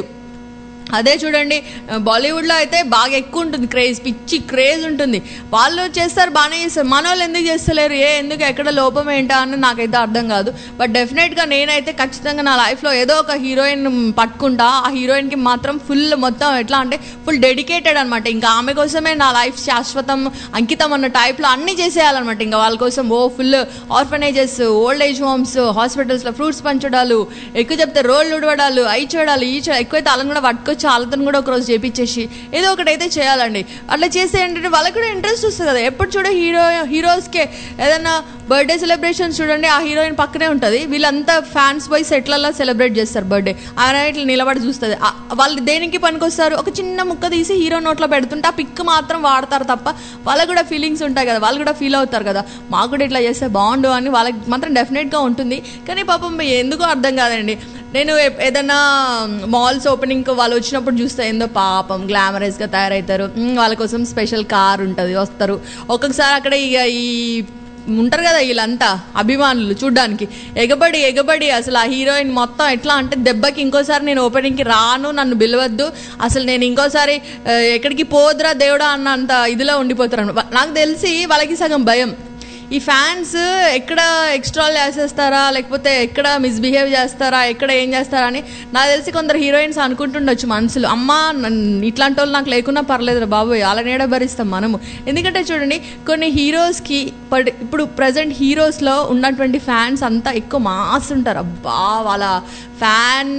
అదే చూడండి బాలీవుడ్లో అయితే బాగా ఎక్కువ ఉంటుంది క్రేజ్ పిచ్చి క్రేజ్ ఉంటుంది వాళ్ళు చేస్తారు బాగానే చేస్తారు మన వాళ్ళు ఎందుకు చేస్తలేరు ఏ ఎందుకు ఎక్కడ లోపం ఏంటా అని నాకైతే అర్థం కాదు బట్ డెఫినెట్గా నేనైతే ఖచ్చితంగా నా లైఫ్లో ఏదో ఒక హీరోయిన్ పట్టుకుంటా ఆ హీరోయిన్కి మాత్రం ఫుల్ మొత్తం ఎట్లా అంటే ఫుల్ డెడికేటెడ్ అనమాట ఇంకా ఆమె కోసమే నా లైఫ్ శాశ్వతం అంకితం అన్న టైప్లో అన్నీ చేసేయాలన్నమాట ఇంకా వాళ్ళ కోసం ఓ full orphanages old age homes హాస్పిటల్స్లో ఫ్రూట్స్ పంచడాలు ఎక్కువ చెప్తే రోళ్ళు ఉడవడాలు ఐ చూడాలి ఈ చూడాలి ఎక్కువైతే వాళ్ళని కూడా పట్టుకొచ్చి వాళ్ళతో కూడా ఒకరోజు చేపించేసి ఏదో ఒకటి అయితే చేయాలండి అట్లా చేస్తే ఏంటంటే వాళ్ళకి కూడా ఇంట్రెస్ట్ వస్తుంది కదా ఎప్పుడు చూడ హీరో హీరోస్కే ఏదైనా బర్త్డే సెలబ్రేషన్స్ చూడండి ఆ హీరోయిన్ పక్కనే ఉంటుంది వీళ్ళంతా ఫ్యాన్స్ పోయి సెట్లలో సెలబ్రేట్ చేస్తారు బర్త్డే ఆయన ఇట్లా నిలబడి చూస్తుంది ఆ- వాళ్ళు దేనికి పనికొస్తారు ఒక చిన్న ముక్క తీసి హీరో నోట్లో పెడుతుంటే ఆ పిక్ మాత్రం వాడతారు తప్ప వాళ్ళకు కూడా ఫీలింగ్స్ ఉంటాయి కదా వాళ్ళు కూడా ఫీల్ అవుతారు కదా మాకు కూడా ఇట్లా చేస్తే బాగుండు అని వాళ్ళకి మాత్రం డెఫినెట్గా ఉంటుంది కానీ పాపం ఎందుకో అర్థం కాదండి నేను ఎప్- ఏదైనా మాల్స్ ఓపెనింగ్ వాళ్ళు వచ్చినప్పుడు చూస్తే ఏందో పాపం గ్లామరస్గా తయారవుతారు మ్, వాళ్ళ కోసం స్పెషల్ కార్ ఉంటుంది వస్తారు ఒక్కొక్కసారి అక్కడ ఇక ఈ ఉంటారు కదా వీళ్ళంతా అభిమానులు చూడ్డానికి ఎగబడి ఎగబడి అసలు ఆ హీరోయిన్ మొత్తం ఎట్లా అంటే దెబ్బకి ఇంకోసారి నేను ఓపెనింగ్కి రాను నన్ను పిలవద్దు అసలు నేను ఇంకోసారి ఆ, ఎక్కడికి పోదురా దేవుడా అన్నంత ఇదిలో ఉండిపోతారు అన్నమాట. నాకు తెలిసి వాళ్ళకి సగం భయం ఈ ఫ్యాన్స్ ఎక్కడ ఎక్స్ట్రాల్ చేసేస్తారా లేకపోతే ఎక్కడ మిస్బిహేవ్ చేస్తారా ఎక్కడ ఏం చేస్తారా అని నాకు తెలిసి కొందరు హీరోయిన్స్ అనుకుంటుండొచ్చు మనసులో అమ్మ నన్ను ఇట్లాంటి వాళ్ళు నాకు లేకున్నా పర్లేదురా బాబు అలా నీడ భరిస్తాం మనము ఎందుకంటే చూడండి కొన్ని హీరోస్కి పడి ఇప్పుడు ప్రజెంట్ హీరోస్లో ఉన్నటువంటి ఫ్యాన్స్ అంతా ఎక్కువ మాస్ ఉంటారు అబ్బా వాళ్ళ ఫ్యాన్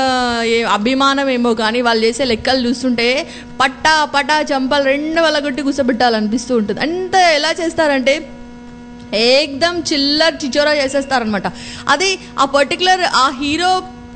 ఏ అభిమానం ఏమో కానీ వాళ్ళు చేసే లెక్కలు చూస్తుంటే పట్టా పటా చంపలు రెండు వాళ్ళ కొట్టి కూర్చోబెట్టాలనిపిస్తూ ఉంటుంది అంత ఎలా చేస్తారంటే ఏకదం చిల్లర్ చిచోరా చేసేస్తారనమాట అది ఆ పర్టికులర్ ఆ హీరో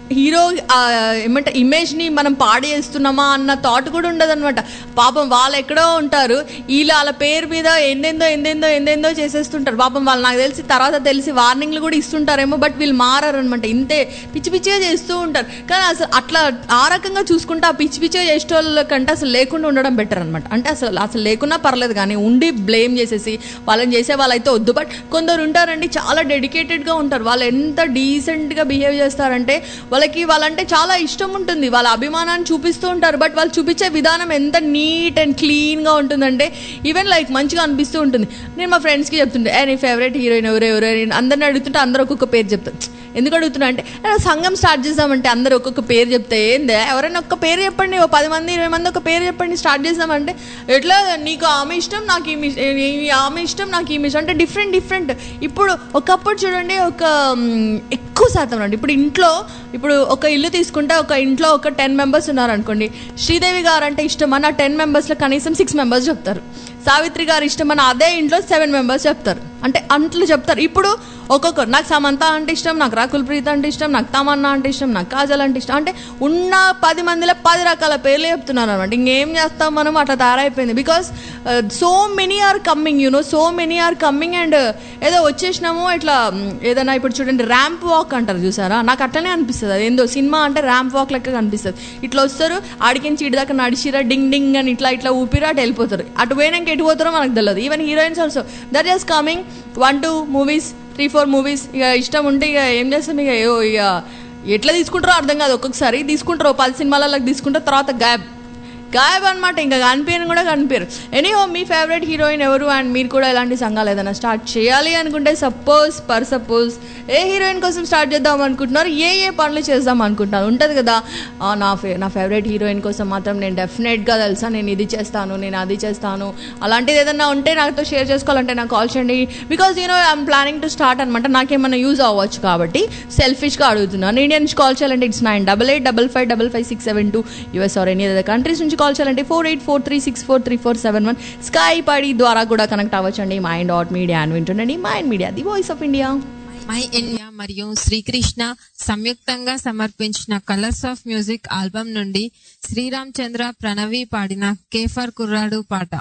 హీరో ఏమంటే ఇమేజ్ని మనం పాడేస్తున్నామా అన్న థాట్ కూడా ఉండదు అనమాట పాపం వాళ్ళు ఎక్కడో ఉంటారు వీళ్ళు వాళ్ళ పేరు మీద ఎందెందో ఎందెందో ఎందెందో చేసేస్తుంటారు పాపం వాళ్ళు నాకు తెలిసి తర్వాత తెలిసి వార్నింగ్లు కూడా ఇస్తుంటారేమో బట్ వీళ్ళు మారారు అనమాట ఇంతే పిచ్చి పిచ్చిగా చేస్తూ ఉంటారు కానీ అసలు అట్లా ఆ రకంగా చూసుకుంటే ఆ పిచ్చి పిచ్చిగా చేసే వాళ్ళ కంటే అసలు లేకుండా ఉండడం బెటర్ అనమాట అంటే అసలు అసలు లేకున్నా పర్లేదు కానీ ఉండి బ్లేమ్ చేసేసి వాళ్ళని చేసే వాళ్ళైతే వద్దు బట్ కొందరు ఉంటారండి చాలా డెడికేటెడ్గా ఉంటారు వాళ్ళు ఎంత డీసెంట్గా బిహేవ్ చేస్తారంటే వాళ్ళకి వాళ్ళంటే చాలా ఇష్టం ఉంటుంది వాళ్ళ అభిమానాన్ని చూపిస్తూ ఉంటారు బట్ వాళ్ళు చూపించే విధానం ఎంత నీట్ అండ్ క్లీన్గా ఉంటుందంటే ఈవెన్ లైక్ మంచిగా అనిపిస్తూ ఉంటుంది నేను మా ఫ్రెండ్స్కి చెప్తుంటే ఏ నీ ఫేవరెట్ హీరోయిన్ ఎవరు ఎవరు అని అందరిని అడుగుతుంటే అందరూ ఒక్కొక్క పేరు చెప్తారు ఎందుకు అడుగుతున్నా అంటే "ఏ, సంఘం స్టార్ట్ చేద్దామంటే అందరూ ఒక్కొక్క పేరు చెప్తే ఏందే ఎవరైనా ఒక్క పేరు చెప్పండి ఓ పది మంది ఇరవై మంది ఒక పేరు చెప్పండి స్టార్ట్ చేద్దామంటే ఎట్లా నీకు ఆమె ఇష్టం నాకు ఈమె ఇష్- ఈ- ఆమె ఇష్టం నాకు ఈమె ఇష్టం అంటే డిఫరెంట్ డిఫరెంట్ ఇప్పుడు ఒకప్పుడు చూడండి ఒక మ్, ఎక్కువ శాతం అండి ఇప్పుడు ఇంట్లో ఇప్పుడు ఒక ఇల్లు తీసుకుంటే ఒక ఇంట్లో ఒక టెన్ మెంబర్స్ ఉన్నారు అనుకోండి శ్రీదేవి గారు అంటే ఇష్టం అని ఆ టెన్ మెంబర్స్లో కనీసం సిక్స్ మెంబర్స్ చెప్తారు సావిత్రి గారు ఇష్టం అని అదే ఇంట్లో సెవెన్ మెంబర్స్ చెప్తారు అంటే అంట్లు చెప్తారు ఇప్పుడు ఒక్కొక్కరు నాకు సమంత అంటే ఇష్టం నాకు రాకుల్ ప్రీత్ అంటే ఇష్టం నాకు తమన్నా అంటే ఇష్టం నాకు కాజల్ అంటే ఇష్టం అంటే ఉన్న పది మందిలో పది రకాల పేర్లు చెప్తున్నారు అనమాట ఇంకేం చేస్తాం మనం అట్లా తయారైపోయింది because so many are coming you know so many are coming and ఏదో వచ్చేసినాము ఇట్లా మ్, ఏదైనా ఇప్పుడు చూడండి ర్యాంప్ వాక్ అంటారు చూసారా నాకు అట్లనే అనిపిస్తుంది అది ఏందో సినిమా అంటే ర్యాంప్ వాక్ లెక్క కనిపిస్తుంది ఇట్లా వస్తారు ఆడికించి ఇటు దాకా నడిచిరా డింగ్ డింగ్ అని ఇట్లా ఇట్లా ఊపిరా అటు వెళ్ళిపోతారు అటు పోయినాక ఎటు పోతారో మనకు తెలియదు even heroines also that is coming one two movies three four movies ఇక ఇష్టం ఉంటే ఇక ఏం చేస్తాం ఇక ఏవో ఇక ఎట్లా తీసుకుంటారో అర్థం కాదు ఒక్కొక్కసారి తీసుకుంటారు ఓ పది సినిమాలకు తీసుకుంటారు తర్వాత గ్యాప్ గాయబ్ అనమాట ఇంకా కనిపించని కూడా కనిపించరు ఎనీహో మీ ఫేవరెట్ హీరోయిన్ ఎవరు అండ్ మీరు కూడా ఇలాంటి సంఘాలు ఏదైనా స్టార్ట్ చేయాలి అనుకుంటే suppose per suppose a heroine కోసం స్టార్ట్ చేద్దాం అనుకుంటున్నారు ఏ ఏ పనులు చేద్దాం అనుకుంటున్నారు ఉంటుంది కదా ఆ, నా ఫే నా ఫేవరెట్ హీరోయిన్ కోసం మాత్రం నేను డెఫినెట్గా తెలుసా నేను ఇది చేస్తాను నేను అది చేస్తాను అలాంటిది ఏదైనా ఉంటే నాతో షేర్ చేసుకోవాలంటే నాకు కాల్ చేయండి because you know I'm planning to start అనమాట నాకేమైనా యూజ్ అవ్వచ్చు కాబట్టి సెల్ఫిష్గా అడుగుతున్నాను ఇండియా నుంచి కాల్ చేయాలంటే it's nine double eight double five double five six seven two US or any other countries నుంచి కాల్ చేయాలంటే four eight four three six four three four seven one Skype ID ద్వారా కూడా connect అవ్వచ్చండి mind dot media అని వింటుండండి mind media the voice of India my India మరియు శ్రీకృష్ణ సంయుక్తంగా సమర్పించిన కలర్స్ ఆఫ్ మ్యూజిక్ ఆల్బమ్ నుండి శ్రీరామ్ చంద్ర ప్రణవి పాడిన కేఫర్ కుర్రాడు పాట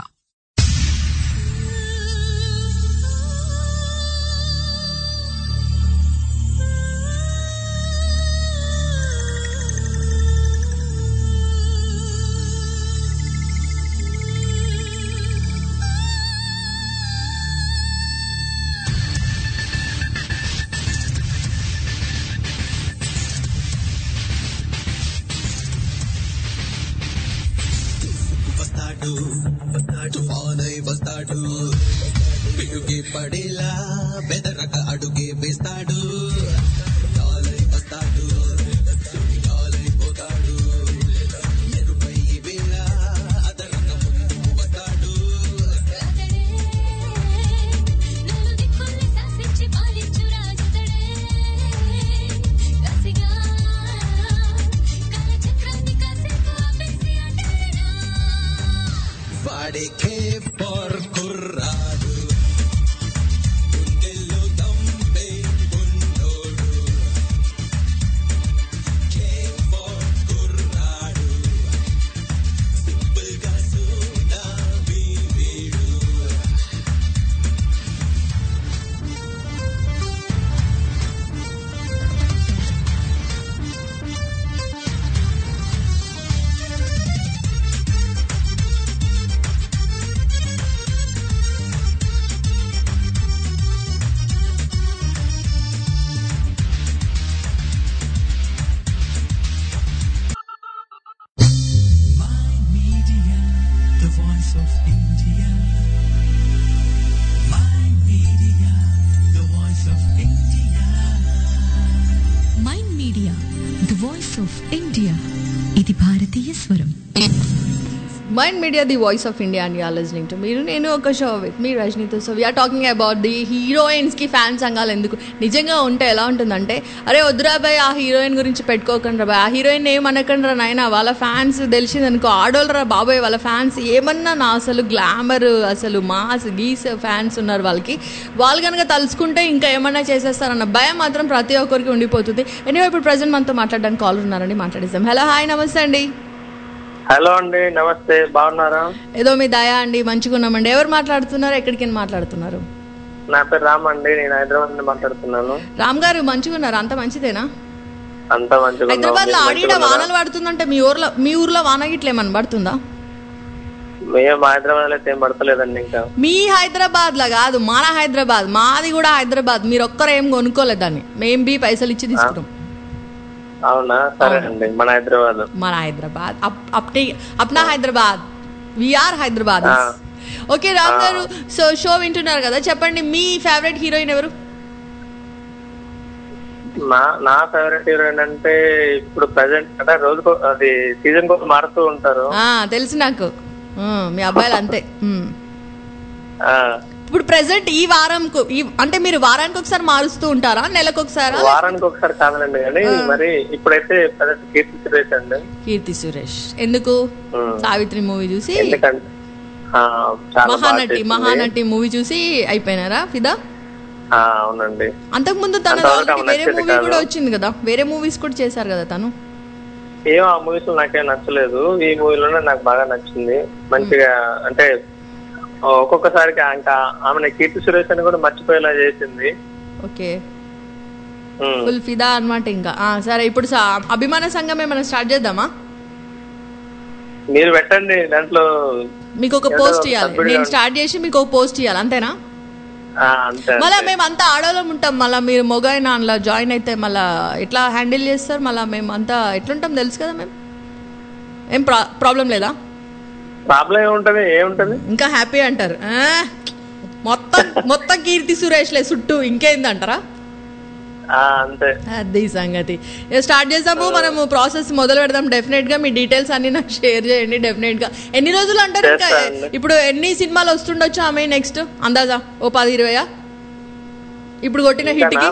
వస్తాడు తుఫానై వస్తాడు పిడుగి పడేలా బెదరక అడుగే వేస్తాడు గాలై వస్తాడు గాలై పోతాడు మెరుపై వేళ అదరక ముందు వస్తాడు వాడికే por కుర్రాడు గుండెల్లో దంబే ఉన్నోడు కే for కుర్రాడు సింపుల్ గా సూడా వీడు Media, the voice of India. My media, the voice of India. Mind media the voice of India ఇది భారతీయ స్వరం mind media the voice of India and you're listening to మీరు నేను ఒక షో విత్ మీ రజనీతో so we're talking about the హీరోయిన్స్కి fan సంఘాలు ఎందుకు నిజంగా ఉంటే ఎలా ఉంటుందంటే అరే వద్దురా బాయ్ ఆ హీరోయిన్ గురించి పెట్టుకోకండి రా బాయ్ ఆ హీరోయిన్ ఏమనకండి రా నాయన వాళ్ళ ఫ్యాన్స్ తెలిసిందనుకో ఆడోళ్ళరా బాబాయ్ వాళ్ళ ఫ్యాన్స్ ఏమన్నా నా అసలు గ్లామర్ అసలు మాస్ గీస్ ఫ్యాన్స్ ఉన్నారు వాళ్ళకి వాళ్ళు కనుక తలుచుకుంటే ఇంకా ఏమన్నా చేసేస్తారన్న భయం మాత్రం ప్రతి ఒక్కరికి ఉండిపోతుంది ఎనివే ఇప్పుడు ప్రజెంట్ మనతో మాట్లాడడానికి కాల్ ఉన్నారండి మాట్లాడిస్తాం హలో హాయ్ నమస్తే అండి హలో అండి నమస్తే బాగున్నారా ఏదో మీ దయా అండి మంచిగా ఉన్నామండి ఎవరు మాట్లాడుతున్నారు ఎక్కడికి వెళ్ళి మాట్లాడుతున్నారు నా పేరు రామ్ అండి నేను హైదరాబాద్ నుండి మాట్లాడుతున్నాను రామ్ గారు మంచిగా ఉన్నారు అంత మంచిదేనా అంతా మంచిగా ఉన్నాం. హైదరాబాద్ లో మీరు ఆడిడ మంచిగా ఉన్నారా? వానలు పడుతుందంటే మీ ఊర్లో మీ ఊర్లో వాన గిట్ల ఏమన్నా పడుతుందా మేము మా హైదరాబాద్ లో అయితే ఏం పడతలేదండి ఇంకా మీ హైదరాబాద్ లా కాదు మన హైదరాబాద్ మాది కూడా హైదరాబాద్ మీరు ఒక్కరు ఏం కొనుక్కోలేదు దాన్ని మేం బి పైసలు ఇచ్చి తీసుకున్నాం అవునా సరే అండి మన హైదరాబాద్ మన హైదరాబాద్ అప్- అప్టి అప్నా హైదరాబాద్ విఆర్ హైదరాబాద్ ఆ. ఓకే రామ్ గారు సో షో వింటున్నారు కదా చెప్పండి మీ ఫేవరెట్ హీరోయిన్ ఎవరు నా నా ఫేవరెట్ హీరోయిన్ అంటే ఇప్పుడు ప్రజెంట్ అంటే రోజుకో అది సీజన్ కూడా మారుతూ ఉంటారు ఆ, తెలుసు నాకు ఆ, మీ అబ్బాయిలు అంతే ఉమ్. ఆ, ఇప్పుడు ప్రెసెంట్ ఈ వారంకు ఈ అంటే మీరు వారానికి ఒకసారి మారుస్తూ ఉంటారా నెలకు ఒకసారా వారానికి ఒకసారి కాదండి కానీ మరి ఇప్పుడైతే ప్రజెంట్ కీర్తి సురేష్ అండి కీర్తి సురేష్ ఎందుకు ఉమ్. సావిత్రి మూవీ చూసి ఎందుకంటే ఆ, చాలా బాగా మహానటి చేసింది. మహానటి మూవీ చూసి అయిపోయినారా ఫిదా ఆ, అవునండి అంతకు ముందు తన అంతవరకు ఆమె వేరే నచ్చేది మూవీ కాదు. కూడా వచ్చింది కదా వేరే మూవీస్ కూడా చేశారు కదా తను ఏం ఆ మూవీస్ లో నాకేం నచ్చలేదు ఈ మూవీలోనే నాకు బాగా నచ్చింది మంచిగా అంటే ఒక్కొక్కసారికి ఇంకా ఆమె కీర్తి సురేష్ అని కూడా మర్చిపోయేలా చేసింది ఓకే ఉమ్. ఫుల్ ఫిదా అన్నమాట ఇంకా ఆ, సరే ఇప్పుడు సా- అభిమాన సంఘం ఏమైనా స్టార్ట్ చేద్దామా మీరు పెట్టండి దాంట్లో మీకు ఒక ఏదో పోస్ట్ ఇవ్వాలి సభ్యుడిగా నేను ఉంది. స్టార్ట్ చేసి మీకు ఒక పోస్ట్ ఇవ్వాలి అంతేనా ఆ, అంతే మళ్ళీ అంతే. మేము అంతా ఆడవాళ్ళం ఉంటాం మళ్ళీ మీరు మొగైన అందులో జాయిన్ అయితే మళ్ళీ ఎట్లా హ్యాండిల్ చేస్తారు మళ్ళీ మేము అంతా ఎట్లుంటాం తెలుసు కదా మేము ఏం ప్రా ప్రాబ్లం లేదా ప్రాబ్లం ఏముంటది ఏముంటది ఇంకా హ్యాపీ అంటారు ఆ, మొత్తం మొత్తం కీర్తి సురేష్లే చుట్టూ ఇంకేందంటారా ఆ, అంతే అది సంగతి ఇక స్టార్ట్ చేసాము మనము ప్రాసెస్ మొదలు పెడదాం డెఫినెట్ గా మీ డీటెయిల్స్ అన్ని నాకు షేర్ చేయండి డెఫినెట్ గా ఎన్ని రోజులు అంటారు ఇంకా చేస్తానండి. ఇప్పుడు ఎన్ని సినిమాలు వస్తుండొచ్చు ఆమె నెక్స్ట్ అందాజా ఓ పది ఇరవయా ఇప్పుడు కొట్టిన హిట్ కి ఇంకానా?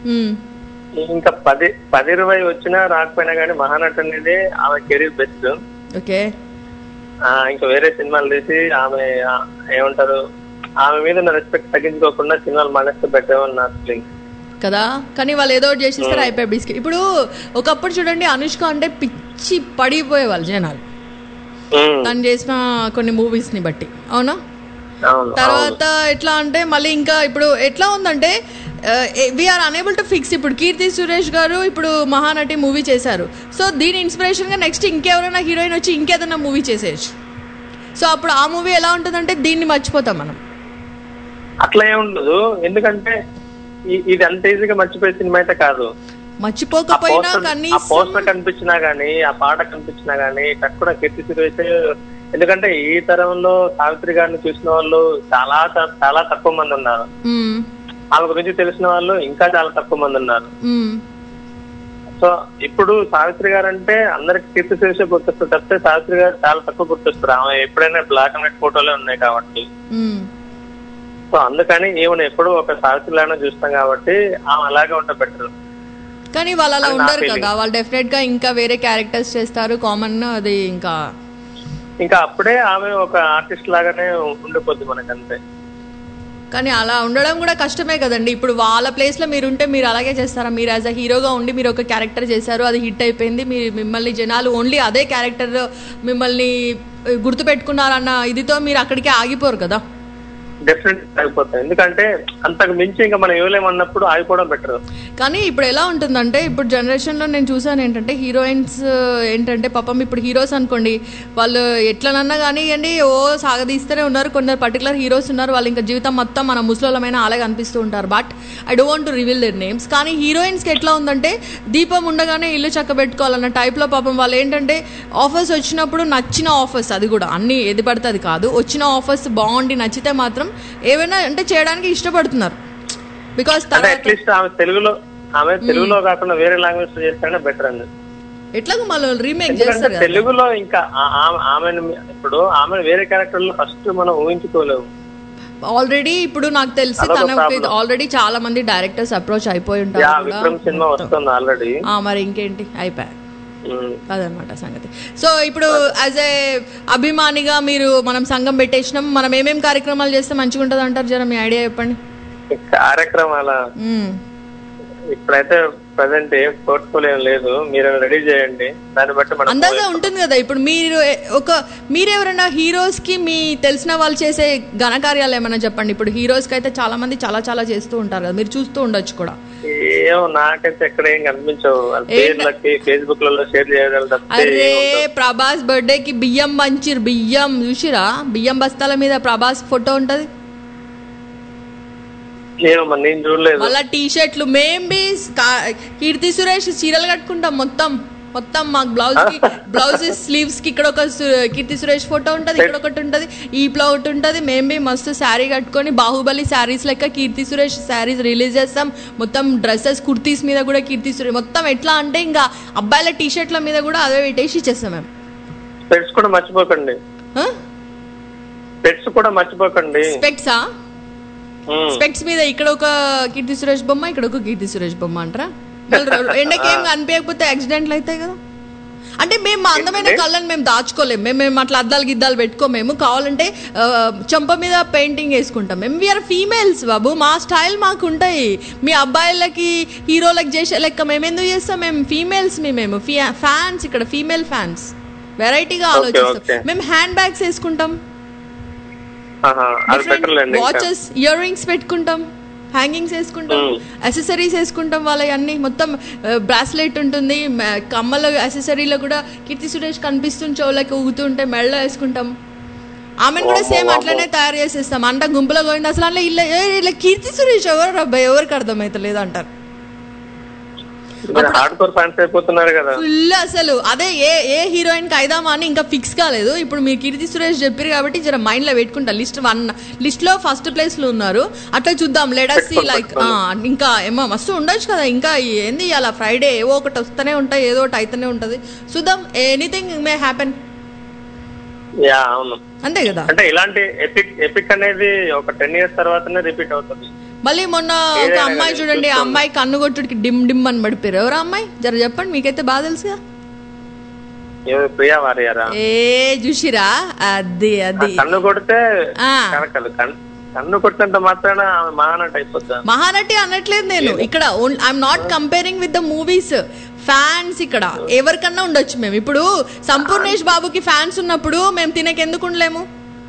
ఇంకా పది పది ఇరవై వచ్చినా రాకపోయినా కానీ మహానటి అనేది ఆమె కెరీర్ బెస్ట్ ఓకే ఇంకా వేరే సినిమాలు తీసి ఆమె ఆ, ఏమంటారు ఆమె మీద ఉన్న రెస్పెక్ట్ తగ్గించుకోకుండా సినిమాలు మానేస్తే బెటర్ అని నా ఫీలింగ్ కదా కానీ వాళ్ళు ఏదో ఒకటి చేసిస్తారు అయిపోయి బిస్కెట్ ఇప్పుడు ఒకప్పుడు చూడండి అనుష్క అంటే పిచ్చి పడిపోయేవాళ్ళు జనాలు తను చేసిన కొన్ని మూవీస్ ని బట్టి అవునా అవును తర్వాత ఎట్లా అంటే మళ్ళీ ఇంకా ఇప్పుడు ఎట్లా ఉందంటే వీఆర్ అనేబుల్ టు ఫిక్స్ ఇప్పుడు కీర్తి సురేష్ గారు ఇప్పుడు మహానటి మూవీ చేశారు సో దీని ఇన్స్పిరేషన్ గా నెక్స్ట్ ఇంకెవరైనా హీరోయిన్ వచ్చి ఇంకేదైనా మూవీ చేసేయచ్చు సో అప్పుడు ఆ మూవీ ఎలా ఉంటుందంటే దీన్ని మర్చిపోతాం మనం అట్లా ఏం ఉండదు ఎందుకంటే ఈ- ఇది అంత ఈజీగా మర్చిపోయే సినిమా అయితే కాదు ఆ మర్చిపోకపోయినా పోస్టర్ ఆ కనీసం పోస్టర్ కనిపించినా గానీ ఆ పాట కనిపించినా గానీ తక్కువ కీర్తి సురేష్ ఎందుకంటే ఈ తరంలో సావిత్రి గారిని చూసిన వాళ్ళు చాలా త- చాలా తక్కువ మంది ఉన్నారు మ్మ్, ఆమె గురించి తెలిసిన వాళ్ళు ఇంకా చాలా తక్కువ మంది ఉన్నారు మ్మ్, సో ఇప్పుడు సావిత్రి గారు అంటే అందరికి కీర్తి సురేష్ గుర్తొస్తారు తప్పితే సావిత్రి గారు చాలా తక్కువ గుర్తొస్తారు ఆమె ఎప్పుడైనా బ్లాక్ అండ్ వైట్ ఫోటోలే ఉన్నాయి కాబట్టి మ్మ్. సో అందుకని ఈమెను ఎప్పుడు ఒక సావిత్రిలానే చూస్తాం కాబట్టి ఆమె అలాగే ఉంటే బెటర్ కానీ వాళ్ళు అలా అది నా ఉండరు feeling. కదా వాళ్ళు డెఫినెట్ గా ఇంకా వేరే క్యారెక్టర్స్ చేస్తారు కామన్ అది ఇంకా ఇంకా అప్పుడే ఆమె ఒక ఆర్టిస్ట్ లాగానే ఉండిపోద్ది మనకి అంతే కానీ అలా ఉండడం కూడా కష్టమే కదండి ఇప్పుడు వాళ్ళ ప్లేస్ లో మీరు ఉంటే మీరు అలాగే చేస్తారా మీరు యాజ్ అ హీరోగా ఉండి మీరు ఒక క్యారెక్టర్ చేశారు అది హిట్ అయిపోయింది మీరు మిమ్మల్ని జనాలు ఓన్లీ అదే క్యారెక్టర్ మిమ్మల్ని గుర్తు పెట్టుకున్నారన్న ఇదితో మీరు అక్కడికే ఆగిపోరు కదా డెఫినెట్ ఆగిపోతాం ఎందుకంటే అంతకు మించి ఇంకా మనం ఇవ్వలేమన్నప్పుడు ఆగిపోవడం బెటర్ కానీ ఇప్పుడు ఎలా ఉంటుందంటే ఇప్పుడు జనరేషన్లో నేను చూసాను ఏంటంటే హీరోయిన్స్ ఏంటంటే పాపం ఇప్పుడు హీరోస్ అనుకోండి వాళ్ళు ఎట్లనన్నా కానివ్వండి ఓ సాగదీస్తూనే ఉన్నారు కొందరు పర్టికులర్ హీరోస్ ఉన్నారు వాళ్ళు ఇంకా జీవితం మొత్తం మన ముసలోళ్ళమైన అలాగే అనిపిస్తూ ఉంటారు but I don't want to reveal their names కానీ హీరోయిన్స్కి ఎట్లా ఉందంటే దీపం ఉండగానే ఇల్లు చక్కబెట్టుకోవాలన్న టైప్లో పాపం వాళ్ళు ఏంటంటే ఆఫర్స్ వచ్చినప్పుడు నచ్చిన ఆఫర్స్ అది కూడా అన్ని ఏది పడితే అది కాదు వచ్చిన ఆఫర్స్ బాగుండి నచ్చితే మాత్రం ఏవైనా అంటే చేయడానికి ఇష్టపడుతున్నారు బికాస్ అంటే అట్లీస్ట్ ఆమె తెలుగులో ఆమె తెలుగులో కాకుండా వేరే లాంగ్వేజ్ లో చేస్తేనే బెటర్ అండి ఎట్లాగో మళ్ళీ రీమేక్ ఎందుకంటే చేస్తారు కదా తెలుగులో ఇంకా ఆ- ఆ- ఆమెను ఇప్పుడు ఆమె వేరే క్యారెక్టర్ లో ఫస్ట్ మనం ఊహించుకోలేము ఆల్రెడీ ఇప్పుడు నాకు తెలిసి అదొక తనకి problem. ఆల్రెడీ చాలా మంది డైరెక్టర్స్ అప్రోచ్ అయిపోయి యా ఉంటారు కూడా. విక్రమ్ సినిమా వస్తుంది ఆల్రెడీ ఆ, మరి ఇంకేంటి అయిపోయా అదనమాట సంగతి సో ఇప్పుడు యాజ్ ఏ అభిమానిగా మీరు మనం సంఘం పెట్టేసినాం మనం ఏమేం కార్యక్రమాలు చేస్తే మంచిగా ఉంటుంది అంటారు జర మీ ఐడియా చెప్పండి కార్యక్రమాల మ్మ్. ఇప్పుడైతే ప్రజెంట్ ఏం పోర్ట్ఫోలియో ఏం లేదు మీరు రెడీ చేయండి దాన్ని బట్టి మనం అందాజా ఉంటుంది కదా ఇప్పుడు మీరు ఏ- ఒక మీరెవరైనా హీరోస్ కి మీ తెలిసిన వాళ్ళు చేసే ఘనకార్యాలు ఏమైనా చెప్పండి ఇప్పుడు హీరోస్ కి అయితే చాలా మంది చాలా చాలా చేస్తూ ఉంటారు కదా మీరు చూస్తూ ఉండొచ్చు కూడా ఏమో నాకైతే ఎక్కడ ఏం కనిపించవు వాళ్ళ పేర్లకి ఫేస్బుక్ లలో షేర్ చేయగల తప్పితే అరే ఏం ఉండదు. ప్రభాస్ బర్త్డే కి బియ్యం పంచిర్ బియ్యం చూసిరా బియ్యం బస్తాల మీద ప్రభాస్ ఫోటో ఉంటది ఏమో మరి నేను చూడలేదు మళ్ళా టీ షర్ట్లు మేం బి కా- కీర్తి సురేష్ చీరలు కట్టుకుంటాం మొత్తం మొత్తం మాకు బ్లౌజ్ కి బ్లౌజ్ స్లీవ్స్ కి ఇక్కడ ఒక సు- కీర్తి సురేష్ ఫోటో ఉంటది ఇక్కడ ఒకటి ఉంటది ఈ ప్లో ఒకటి ఉంటది మేం బి మస్తు శారీ కట్టుకొని బాహుబలి శారీస్ లెక్క కీర్తి సురేష్ శారీస్ రిలీజ్ చేస్తాం మొత్తం డ్రెస్సెస్ కుర్తీస్ మీద కూడా కీర్తి సురేష్ మొత్తం ఎట్లా అంటే ఇంకా అబ్బాయిల టీ షర్ట్ల మీద కూడా అదే పెట్టేసి ఇచ్చేస్తాం మేము పెట్స్ కూడా మర్చిపోకండి పెట్స్ కూడా మర్చిపోకండి స్పెక్సా ఉమ్. స్పెక్స్ మీద ఇక్కడ ఒక కీర్తి సురేష్ బొమ్మ ఇక్కడ ఒక కీర్తి సురేష్ బొమ్మ అంటారా మళ్ళీ రె- ఎండకి ఏం కనిపించకపోతే యాక్సిడెంట్లు అవుతాయి కదా అంటే మేము మా అందమైన కళ్ళని మేము దాచుకోలేము మేము మేము అట్లా అద్దాలు గిద్దాలు పెట్టుకోమేము కావాలంటే ఆ, చెంప మీద పెయింటింగ్ వేసుకుంటాం మేము వీఆర్ ఫీమేల్స్ బాబు మా స్టైల్ మాకు ఉంటాయి మీ అబ్బాయిలకి హీరోలకు చేసే లెక్క మేము ఎందుకు చేస్తాం మేము ఫీమేల్స్ మీ మేము ఫ్యాన్స్ ఇక్కడ ఫీమేల్ ఫ్యాన్స్ వెరైటీగా Okay, ఆలోచిస్తాం okay. మేము హ్యాండ్ బ్యాగ్స్ వేసుకుంటాం ఆహా, అది బెటర్ లేండి ఇంకా. వాచెస్ ఇయర్ రింగ్స్ పెట్టుకుంటాం హ్యాంగింగ్స్ వేసుకుంటాం Mm. అసెసరీస్ వేసుకుంటాం వాళ్ళ అన్ని మొత్తం బ్రాస్లెట్ ఉంటుంది మ- కమ్మల అసెసరీలో కూడా కీర్తి సురేష్ కనిపిస్తుంది చెవులకి ఊగుతుంటే మెడలో వేసుకుంటాం ఆమెను కూడా వామ్మో, సేమ్ వామ్మో. అట్లనే తయారు చేసేస్తాం అంట గుంపులో పోయింది అసలు అందులో ఇలా ఏ, ఇలా కీర్తి సురేష్ ఎవరు అబ్బాయి ఎవరికి అర్థమైతలేదు అంటారు మీరు హార్డ్ కోర్ ఫ్యాన్స్ అయిపోతున్నారు కదా ఫుల్ అసలు అదే ఏ ఏ హీరోయిన్ కి అయిదామా అని ఇంకా ఫిక్స్ కాలేదు ఇప్పుడు మీరు కీర్తి సురేష్ చెప్పారు కాబట్టి జర మైండ్ లో పెట్టుకుంటా లిస్ట్ వన్ లిస్ట్ లో ఫస్ట్ ప్లేస్ లో ఉన్నారు అట్లా చూద్దాం లెడస్ పెట్టుకోండి, లైక్ పెట్టుకోండి. ఇంకా ఏమో మస్తు ఉండొచ్చు కదా ఇంకా ఏంది అలా ఫ్రైడే ఏవో ఒకటి వస్తూనే ఉంటాయి ఏదో ఒకటి అయితేనే ఉంటది చూద్దాం ఎనీథింగ్ మే హ్యాపెన్ యా అవును అంతే కదా అంటే ఇలాంటి ఎపిక్ ఎపిక్ అనేది ఒక టెన్ ఇయర్స్ తర్వాతనే రిపీట్ అవుతుంది మళ్ళీ మొన్న ఒక ఏదైనా అమ్మాయి కానీ చూడండి ఆ చూసుకోండి. అమ్మాయి కన్ను కొట్టుడికి డిమ్ డిమ్ అని పడిపోయారు ఎవరు ఆ అమ్మాయి జర చెప్పండి మీకైతే బాగా తెలుసుగా ఏమి ప్రియా వారియరా ఏ చూసిరా అది అది కన్ను కొడితే ఆ. కనకలు కన్- కన్ను కొట్టినంత మాత్రాన ఆమె మహానట అయిపోద్దా మహానటి అనట్లేదు నేను ఇక్కడ I'm not comparing with the movies fans ఇక్కడ ఎవరికన్నా ఉండొచ్చు మేము ఇప్పుడు సంపూర్ణేష్ బాబుకి ఫ్యాన్స్ ఉన్నప్పుడు మేము తినకెందుకు ఉండలేము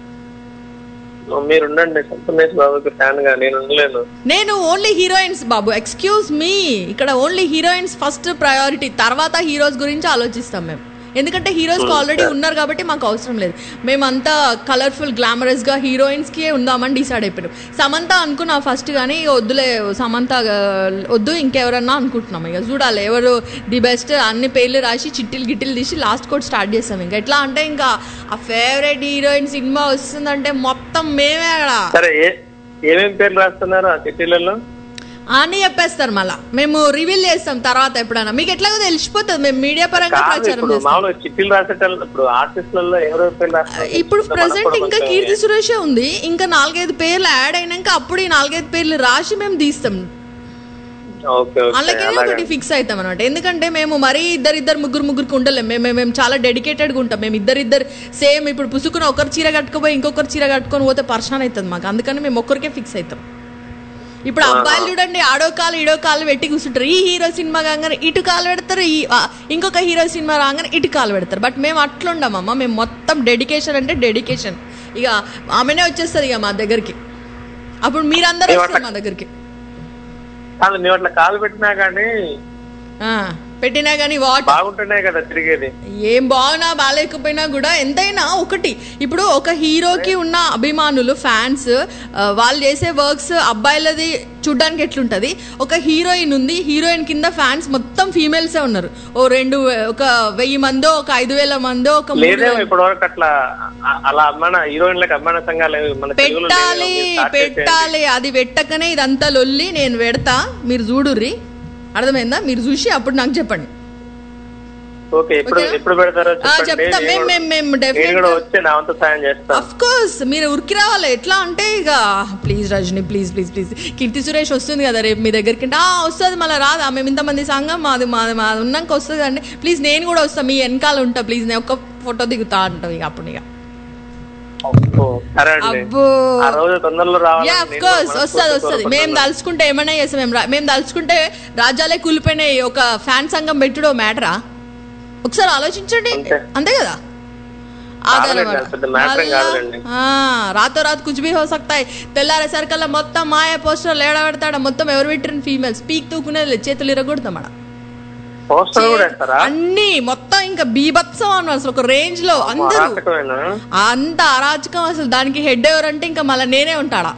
మీరు ఉండండి సంపూర్ణేష్ బాబుకి ఫ్యాన్ గా నేను ఉండలేను నేను ఓన్లీ హీరోయిన్స్ బాబు ఎక్స్క్యూజ్ మీ ఇక్కడ ఓన్లీ హీరోయిన్స్ ఫస్ట్ ప్రయారిటీ తర్వాత హీరోస్ గురించి ఆలోచిస్తాం మేము ఎందుకంటే హీరోస్ ఆల్రెడీ ఉన్నారు కాబట్టి మాకు అవసరం లేదు మేమంతా కలర్ఫుల్ గ్లామరస్ గా హీరోయిన్స్ కి ఉందామని డిసైడ్ అయిపోయాం సమంత అనుకున్నా ఫస్ట్ కానీ ఇక వద్దులే సమంత ఆ, వద్దు ఇంకెవరన్నా అనుకుంటున్నాం ఇక చూడాలి ఎవరు ది బెస్ట్ అన్ని పేర్లు రాసి చిట్టీలు గిట్టిలు తీసి లాస్ట్ కోట్ స్టార్ట్ చేస్తాం ఇంకా ఎట్లా అంటే ఇంకా ఆ ఫేవరెట్ హీరోయిన్ సినిమా వస్తుందంటే మొత్తం మేమే అక్కడ సరే ఏ ఏమేం పేర్లు రాస్తున్నారు ఆ చిట్టీలలో అని చెప్పేస్తారు మళ్ళా మేము రివీల్ చేస్తాం తర్వాత ఎప్పుడైనా మీకు ఎట్లాగో తెలిసిపోతుంది మేము మీడియా పరంగా కాదు ప్రచారం ఇప్పుడు చేస్తాం మామూలుగా చిట్టీలు రాసేటప్పుడు ఇప్పుడు ఆర్టిస్టులలో ఎవరెవరి పేర్లు రాస్తారు ఇప్పుడు మనకు ప్రెసెంట్ కూడా ఇంకా కొంచెం కీర్తి సురేషే ఉంది ఇంకా నాలుగైదు పేర్లు యాడ్ అయినాక అప్పుడు ఈ నాలుగైదు పేర్లు రాసి మేము తీస్తాం ఓకే ఓకే అలాగే అలాగే ఒకటి ఫిక్స్ అవుతాం అనమాట ఎందుకంటే మేము మరీ ఇద్దరు ఇద్దరు ముగ్గురు ముగ్గురికి ఉండలేం మేము మేము- మేము చాలా డెడికేటెడ్గా ఉంటాం మేము ఇద్దరు ఇద్దరు సేమ్ ఇప్పుడు పుసుకుని ఒకరు చీర కట్టుకుపోయి ఇంకొకరు చీర కట్టుకొని పోతే పర్షన్ అవుతుంది మాకు అందుకని మేము ఒక్కరికే ఫిక్స్ అవుతాం ఇప్పుడు అబ్బాయిలు చూడండి ఆడో కాలు ఇడో కాలు పెట్టి కూర్చుంటారు ఈ హీరో సినిమా కాగానే ఇటు కాలు పెడతారు ఈ ఆ, ఇంకొక హీరో సినిమా రాగానే ఇటు కాలు పెడతారు బట్ మేము అట్లా ఉండమమ్మా మేము మొత్తం డెడికేషన్ అంటే డెడికేషన్ ఇక ఆమెనే వచ్చేస్తుంది ఇక మా దగ్గరికి అప్పుడు మీరందరూ మేము వస్తారు అట్లా- మా దగ్గరికి కాదు మేము అట్లా కాలు పెట్టినా కానీ ఆ, పెట్టినా కానీ వాట్ బాగుంటున్నాయి కదా తిరిగేది ఏం బాగున్నా బాగాలేకపోయినా కూడా ఎంతైనా ఒకటి ఇప్పుడు ఒక హీరోకి ఉన్న అభిమానులు ఫ్యాన్స్ వాళ్ళు చేసే వర్క్స్ అబ్బాయిలది చూడ్డానికి ఎట్లుంటది ఒక హీరోయిన్ ఉంది హీరోయిన్ కింద ఫ్యాన్స్ మొత్తం ఫీమేల్సే ఉన్నారు ఓ రెండు వే- ఒక వెయ్యి మందో ఒక ఐదు వేల మందో ఒక మూడు లేదేమో వేల- ఇప్పటి వరకు అట్లా అ- అలా అమ్మాన హీరోయిన్లకు అమ్మాన సంఘాలు ఏవి మన తెలుగులో లేవేమో. పెట్టాలి మీరు start చేసేయండి. పెట్టాలి అది పెట్టకనే ఇదంతా లొల్లి నేను పెడతా మీరు చూడుర్రి అర్థమైందా మీరు చూసి అప్పుడు నాకు చెప్పండి ఓకే ఎప్పుడు ఓకేనా? ఎప్పుడు పెడతారో ఆ, చెప్పండి చెప్తా నేను మేము కూడా- మేము మేము నేను డెఫినెట్ కూడా వచ్చి నా వంతు సాయం చేస్తాను అఫ్ కోర్స్ మీరు ఉరికి రావాలి ఎట్లా అంటే ఇక please Rajani please please please Keerthy Suresh వస్తుంది కదా రేపు మీ దగ్గరికి అంటే, ఆ వస్తుంది మళ్ళీ రాదా మేము ఇంతమంది సంఘం మాది మాది మాది ఉన్నాక వస్తుంది అండి ప్లీజ్ నేను కూడా వస్తాను మీ వెనకాల ఉంటా ప్లీజ్ నేను ఒక్క ఫోటో దిగుతా అంటాం ఇక అప్పుడు ఇక అబ్బో, సరే అండి అబ్బో ఆ రోజు తొందరలో రావాలి యా ఆఫ్ కోర్స్ వస్తుంది వస్తుంది మేము తలుచుకుంటే ఏమైనా చేస్తాం మేము రా- మేము తలుచుకుంటే రాజ్యాలే కూలిపోయినాయి ఒక ఫ్యాన్ సంఘం పెట్టుడో మ్యాటరా ఒకసారి ఆలోచించండి అంతే. అంతే కదా కాదులేండి, అదనమాట. అది పెద్ద matter ఏం మళ్ళా, కాదులేండి. ఆ, రాతో రాత్ కుछ भी हो सकता है తెల్లారేసరికల్లా మొత్తం మాయ పోస్టర్ లేడ పెడతాడు మొత్తం ఎవరు పెట్టిన ఫీమేల్స్ పీక్ తూకునేది లేదు, చేతులు ఇరగొడతాం ఆడ పోస్టర్ కూడా వేస్తారా అన్ని మొత్తం ఇంకా బీభత్సం అన్న అసలు ఒక రేంజ్ లో అందరూ అరాచకమేనా అంత అరాచకం అసలు దానికి హెడ్ ఎవరంటే ఇంకా మళ్ళీ నేనే ఉంటాడా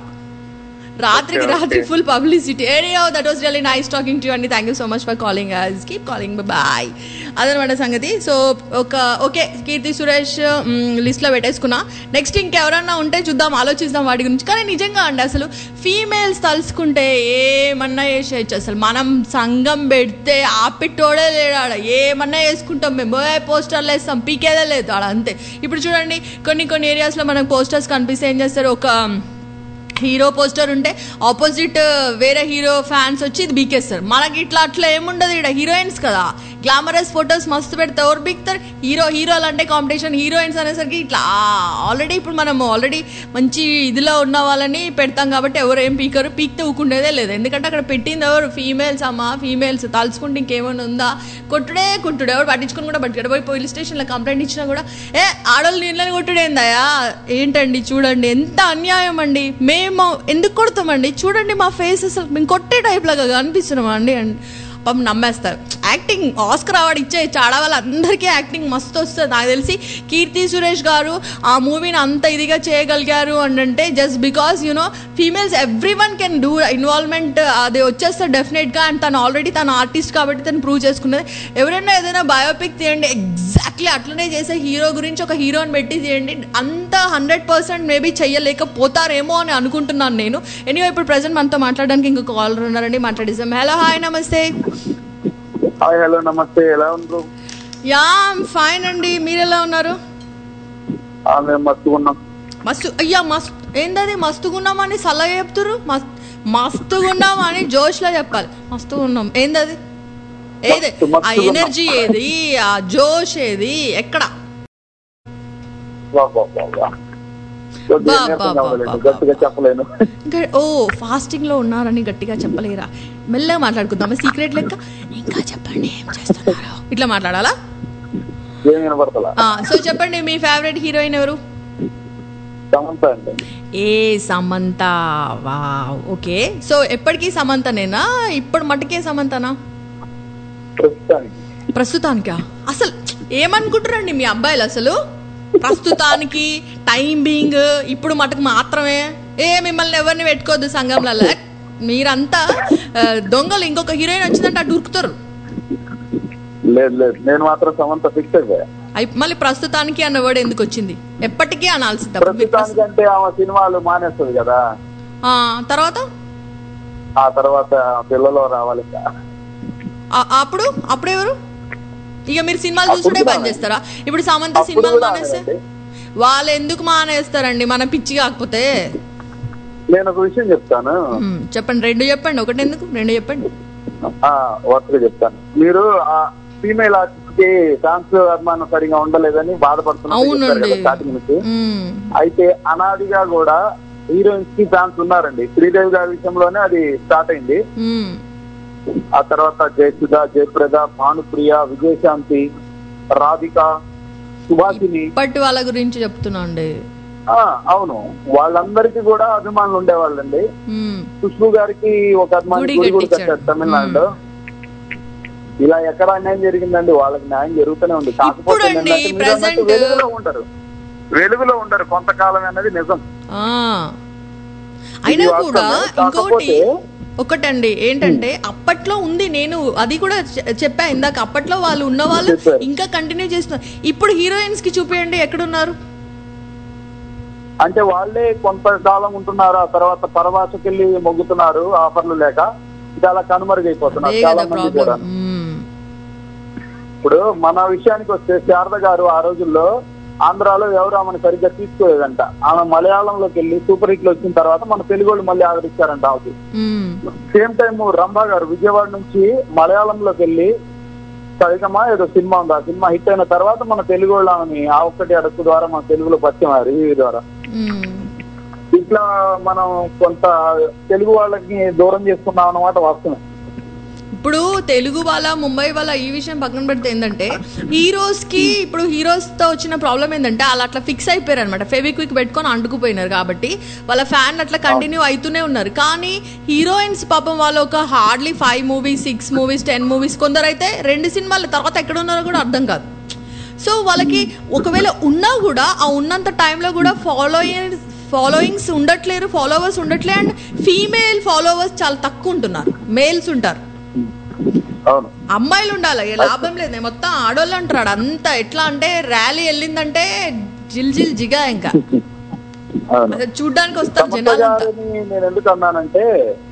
రాత్రికి Okay, రాత్రి okay. ఫుల్ పబ్లిసిటీ ఏరియో that was really nice talking to అండి thank you so much for calling keep calling bye అదనమాట సంగతి సో ఒక ఓకే కీర్తి సురేష్ లిస్ట్లో పెట్టేసుకున్నా నెక్స్ట్ ఇంకెవరన్నా ఉంటే చూద్దాం ఆలోచిద్దాం వాటి గురించి కానీ నిజంగా అండి అసలు ఫీమేల్స్ తలుసుకుంటే ఏమన్నా చేసేయచ్చు అసలు మనం సంఘం పెడితే ఆపిట్టోడే లేడు ఆడ ఏమన్నా వేసుకుంటాం మేము ఏ పోస్టర్లు వేస్తాం పీకేదే లేదు ఆడ అంతే ఇప్పుడు చూడండి కొన్ని కొన్ని ఏరియాస్లో మనకు పోస్టర్స్ కనిపిస్తే ఏం చేస్తారు ఒక హీరో పోస్టర్ ఉంటే ఆపోజిట్ వేరే హీరో ఫ్యాన్స్ వచ్చి ఇది బీకేస్తారు మనకి ఇట్లా అట్లా ఏముండదు ఇక్కడ హీరోయిన్స్ కదా గ్లామరస్ ఫొటోస్ మస్తు పెడితే ఎవరు బీక్తారు హీరో హీరోలు అంటే కాంపిటీషన్ హీరోయిన్స్ అనేసరికి ఇట్లా ఆల్రెడీ ఇప్పుడు మనం ఆల్రెడీ మంచి ఇదిలో ఉన్న వాళ్ళని పెడతాం కాబట్టి ఎవరు ఏం పీకరు పీక్తే ఊకుండేదే లేదు ఎందుకంటే అక్కడ పెట్టింది ఎవరు ఫీమేల్స్ అమ్మా ఫీమేల్స్ తలుచుకుంటే ఇంకేమైనా ఉందా కొట్టుడే కొట్టుడే ఎవరు పట్టించుకుని కూడా పట్టుకోడు పోయి పోలీస్ స్టేషన్లో కంప్లైంట్ ఇచ్చినా కూడా ఏ ఆడవాళ్ళు నీళ్ళని కొట్టుడేందయా ఏంటండి చూడండి ఎంత అన్యాయం అండి మేము ఎందుకు కొడతామండి చూడండి మా ఫేస్ అసలు మేము కొట్టే టైప్ లాగా కనిపిస్తున్నామా అండి అండ్ పాపం నమ్మేస్తారు యాక్టింగ్ ఆస్కర్ అవార్డు ఇచ్చే చాలా వాళ్ళందరికీ యాక్టింగ్ మస్తు వస్తుంది నాకు తెలిసి కీర్తి సురేష్ గారు ఆ మూవీని అంత ఇదిగా చేయగలిగారు అని అంటే just because you know females every one can do involvement అది వచ్చేస్తారు డెఫినెట్గా అండ్ తను ఆల్రెడీ తను ఆర్టిస్ట్ కాబట్టి తను ప్రూవ్ చేసుకున్నది ఎవరైనా ఏదైనా బయోపిక్ తీయండి ఎగ్జాక్ట్లీ అట్లనే చేసే హీరో గురించి ఒక హీరోని పెట్టి తీయండి అంత హండ్రెడ్ పర్సెంట్ మేబీ చెయ్యలేకపోతారేమో అని అనుకుంటున్నాను నేను ఎనీవే ఇప్పుడు ప్రజెంట్ మనతో మాట్లాడడానికి ఇంకో కాలర్ ఉన్నారండి మాట్లాడిస్తాం హలో హాయ్ నమస్తే హాయ్ హలో నమస్తే ఎలా ఉన్నారు యా ఫైన్ అండి మీరు ఎలా ఉన్నారు ఆ, మేము మస్తుకున్నాం మస్తు అయ్యా మస్తు ఏందది మస్తుగున్నామని సలహా చెప్తురు మస్త్ మస్తుగున్నామని జోష్లో చెప్పాలి మస్తుగున్నాం ఏందది ఏది మస్తు, ఆ మస్తుగున్నాం. ఎనర్జీ ఏది ఆ జోష్ ఏది ఎక్కడ వా, వా, వా, వా. కొద్దిగా బా, బా, నీరసంగా బా, ఉందిలేండి, బా, బా. గట్టిగా చెప్పలేను ఇంకా ఓ ఫాస్టింగ్ లో ఉన్నారని గట్టిగా చెప్పలేరా మెల్లగా మాట్లాడుకుందామా సీక్రెట్ లెక్క ఇంకా చెప్పండి ఏం చేస్తున్నారు ఇట్లా మాట్లాడాలా ఏం వినపడతలా ఆ, సో చెప్పండి మీ ఫేవరెట్ హీరోయిన్ ఎవరు సమంత అండి ఏ సమంత వా ఓకే సో ఎప్పటికీ సమంతనేనా ఇప్పుడు మటుకే సమంతనా ప్రస్తుతానికి ప్రస్తుతానికా అసలు ఏమనుకుంటారండి మీ అబ్బాయిలు అసలు ప్రస్తుతానికి టైం బీయింగ్ ఇప్పుడు మటుకు మాత్రమే ఏ మిమ్మల్ని ఎవరిని పెట్టుకోవద్దు సంఘంలో మీరంతా ఆ, దొంగలు ఇంకొక హీరోయిన్ వచ్చిందంటే అటు ఉరుకుతారు లేదు లేదు నేను మాత్రం సమంత ఫిక్స్ అయిపోయా అయి- మళ్ళీ ప్రస్తుతానికి అన్న వర్డ్ ఎందుకు వచ్చింది ఎప్పటికీ అనాల్సింది అప్పుడు మీరు ప్రస్తు- ప్రస్తుతానికంటే ఆమె సినిమాలు మానేస్తుంది కదా ఆ, తర్వాత ఆ తర్వాత పిల్లలు రావాలి ఇంకా. ఆ- అప్పుడు అప్పుడు ఎవరు ఇక మీరు సినిమాలు అప్పుడు చూసుడే కూడా బంద్ చేస్తారా ఇప్పుడు సమంత అప్పుడు సినిమాలు కూడా మానేస్తే ఆమెనండి. వాళ్ళు ఎందుకు మానేస్తారండి మన పిచ్చి కాకపోతే నేను ఒక విషయం చెప్తాను మ్మ్. చెప్పండి రెండు చెప్పండి ఒకటి ఎందుకు రెండు చెప్పండి ఆ వరుసగా చెప్తాను మీరు ఆ ఫీమేల్ ఆర్టిస్ట్ కి డాన్స్ అభిమానం సరిగా ఉండలేదని బాధపడుతున్నారు అవునండి స్టార్టింగ్ నుంచి మ్మ్. అయితే అనాదిగా కూడా హీరోయిన్స్ కి ఫ్యాన్స్ ఉన్నారండి శ్రీదేవి గారి విషయంలోనే అది స్టార్ట్ అయింది మ్మ్. ఆ తర్వాత జయసుధ జయప్రద భానుప్రియ విజయశాంతి రాధిక సుభాషిని ఇప్పటి వాళ్ళ గురించి చెప్తున్నా అండి ఆ, అవును వాళ్ళందరికీ కూడా అభిమానులు ఉండేవాళ్ళండి మ్మ్. ఖుష్బు గారికి ఒక అభిమాని గుడి గుడి కూడా కట్టించాడు. కట్టారు తమిళనాడులో ఇలా ఎక్కడ అన్యాయం జరిగిందండి వాళ్ళకి న్యాయం జరుగుతూనే ఉంది కాకపోతే ఇప్పుడండి, ఏంటంటే మీరు అన్నట్టు present- వెలుగులో ఉండరు వెలుగులో ఉండరు కొంతకాలం అనేది నిజం ఆ. అయినా ఇది కూడా వాస్తవమే. ఇంకొకటి కాకపోతే- ఒకటండి ఏంటంటే అప్పట్లో ఉంది నేను అది కూడా చె- చెప్పా ఇందాక అప్పట్లో వాళ్ళు ఉన్న వాళ్ళు చెప్పారు. ఇంకా కంటిన్యూ చేస్తున్నారు ఇప్పుడు హీరోయిన్స్ కి చూపియండి ఎక్కడున్నారు అంటే వాళ్ళే కొంతకాలం ఉంటున్నారు ఆ తర్వాత పరవాసకెళ్ళి మొగ్గుతున్నారు ఆఫర్లు లేక ఇది అలా కనుమరుగైపోతున్నారు అదే చాలా కదా మంది కూడా ప్రాబ్లం ఇప్పుడు మన విషయానికి వస్తే శారద గారు ఆ రోజుల్లో ఆంధ్రాలో ఎవరు ఆమెను సరిగ్గా తీసుకోలేదంట ఆమె మలయాళంలోకి వెళ్ళి సూపర్ హిట్లు వచ్చిన తర్వాత మన తెలుగు వాళ్ళు మళ్ళీ ఆదరించారంట ఆమెకి సేమ్ టైం రంభా గారు విజయవాడ నుంచి మలయాళంలోకి వెళ్ళి సరిగమా ఏదో సినిమా ఉంది ఆ సినిమా హిట్ అయిన తర్వాత మన తెలుగు వాళ్ళు ఆమెని ఆ ఒక్కటి అడుగు ద్వారా మన తెలుగులో పరిచయం అయ్యారు ఈ ద్వారా ఇట్లా మనం కొంత తెలుగు వాళ్ళకి దూరం చేసుకున్నాం అన్నమాట వాస్తవం ఇప్పుడు తెలుగు వాళ్ళ ముంబై వాళ్ళ ఈ విషయం పక్కన పెడితే ఏంటంటే హీరోస్ కి ఇప్పుడు హీరోస్ తో వచ్చిన ప్రాబ్లం ఏంటంటే వాళ్ళు అట్లా ఫిక్స్ అయిపోయారు అనమాట ఫెవిక్విక్ పెట్టుకొని అంటుకుపోయినారు కాబట్టి వాళ్ళ ఫ్యాన్ అట్లా కంటిన్యూ అవుతూనే ఉన్నారు కానీ హీరోయిన్స్ పాపం వాళ్ళు ఒక hardly five movies six movies ten movies కొందరు అయితే రెండు సినిమాల తర్వాత ఎక్కడ ఉన్నారో కూడా అర్థం కాదు సో వాళ్ళకి ఒకవేళ ఉన్నా కూడా ఆ ఉన్నంత టైంలో కూడా ఫాలోయింగ్ ఫాలోయింగ్స్ ఉండట్లేరు ఫాలోవర్స్ ఉండట్లే అండ్ ఫీమేల్ ఫాలోవర్స్ చాలా తక్కువ ఉంటున్నారు మేల్స్ ఉంటారు అవును అమ్మాయిలు ఉండాలి ఏ లాభం లేదు నేను మొత్తం ఆడోళ్ళు అంటారు అంత ఎట్లా అంటే ర్యాలీ వెళ్ళిందంటే జిల్ జిల్ జిగా ఇంకా అవును అసలు చూడ్డానికి వస్తారు సమత జనాలంతా గారిని నేను ఎందుకు అన్నానంటే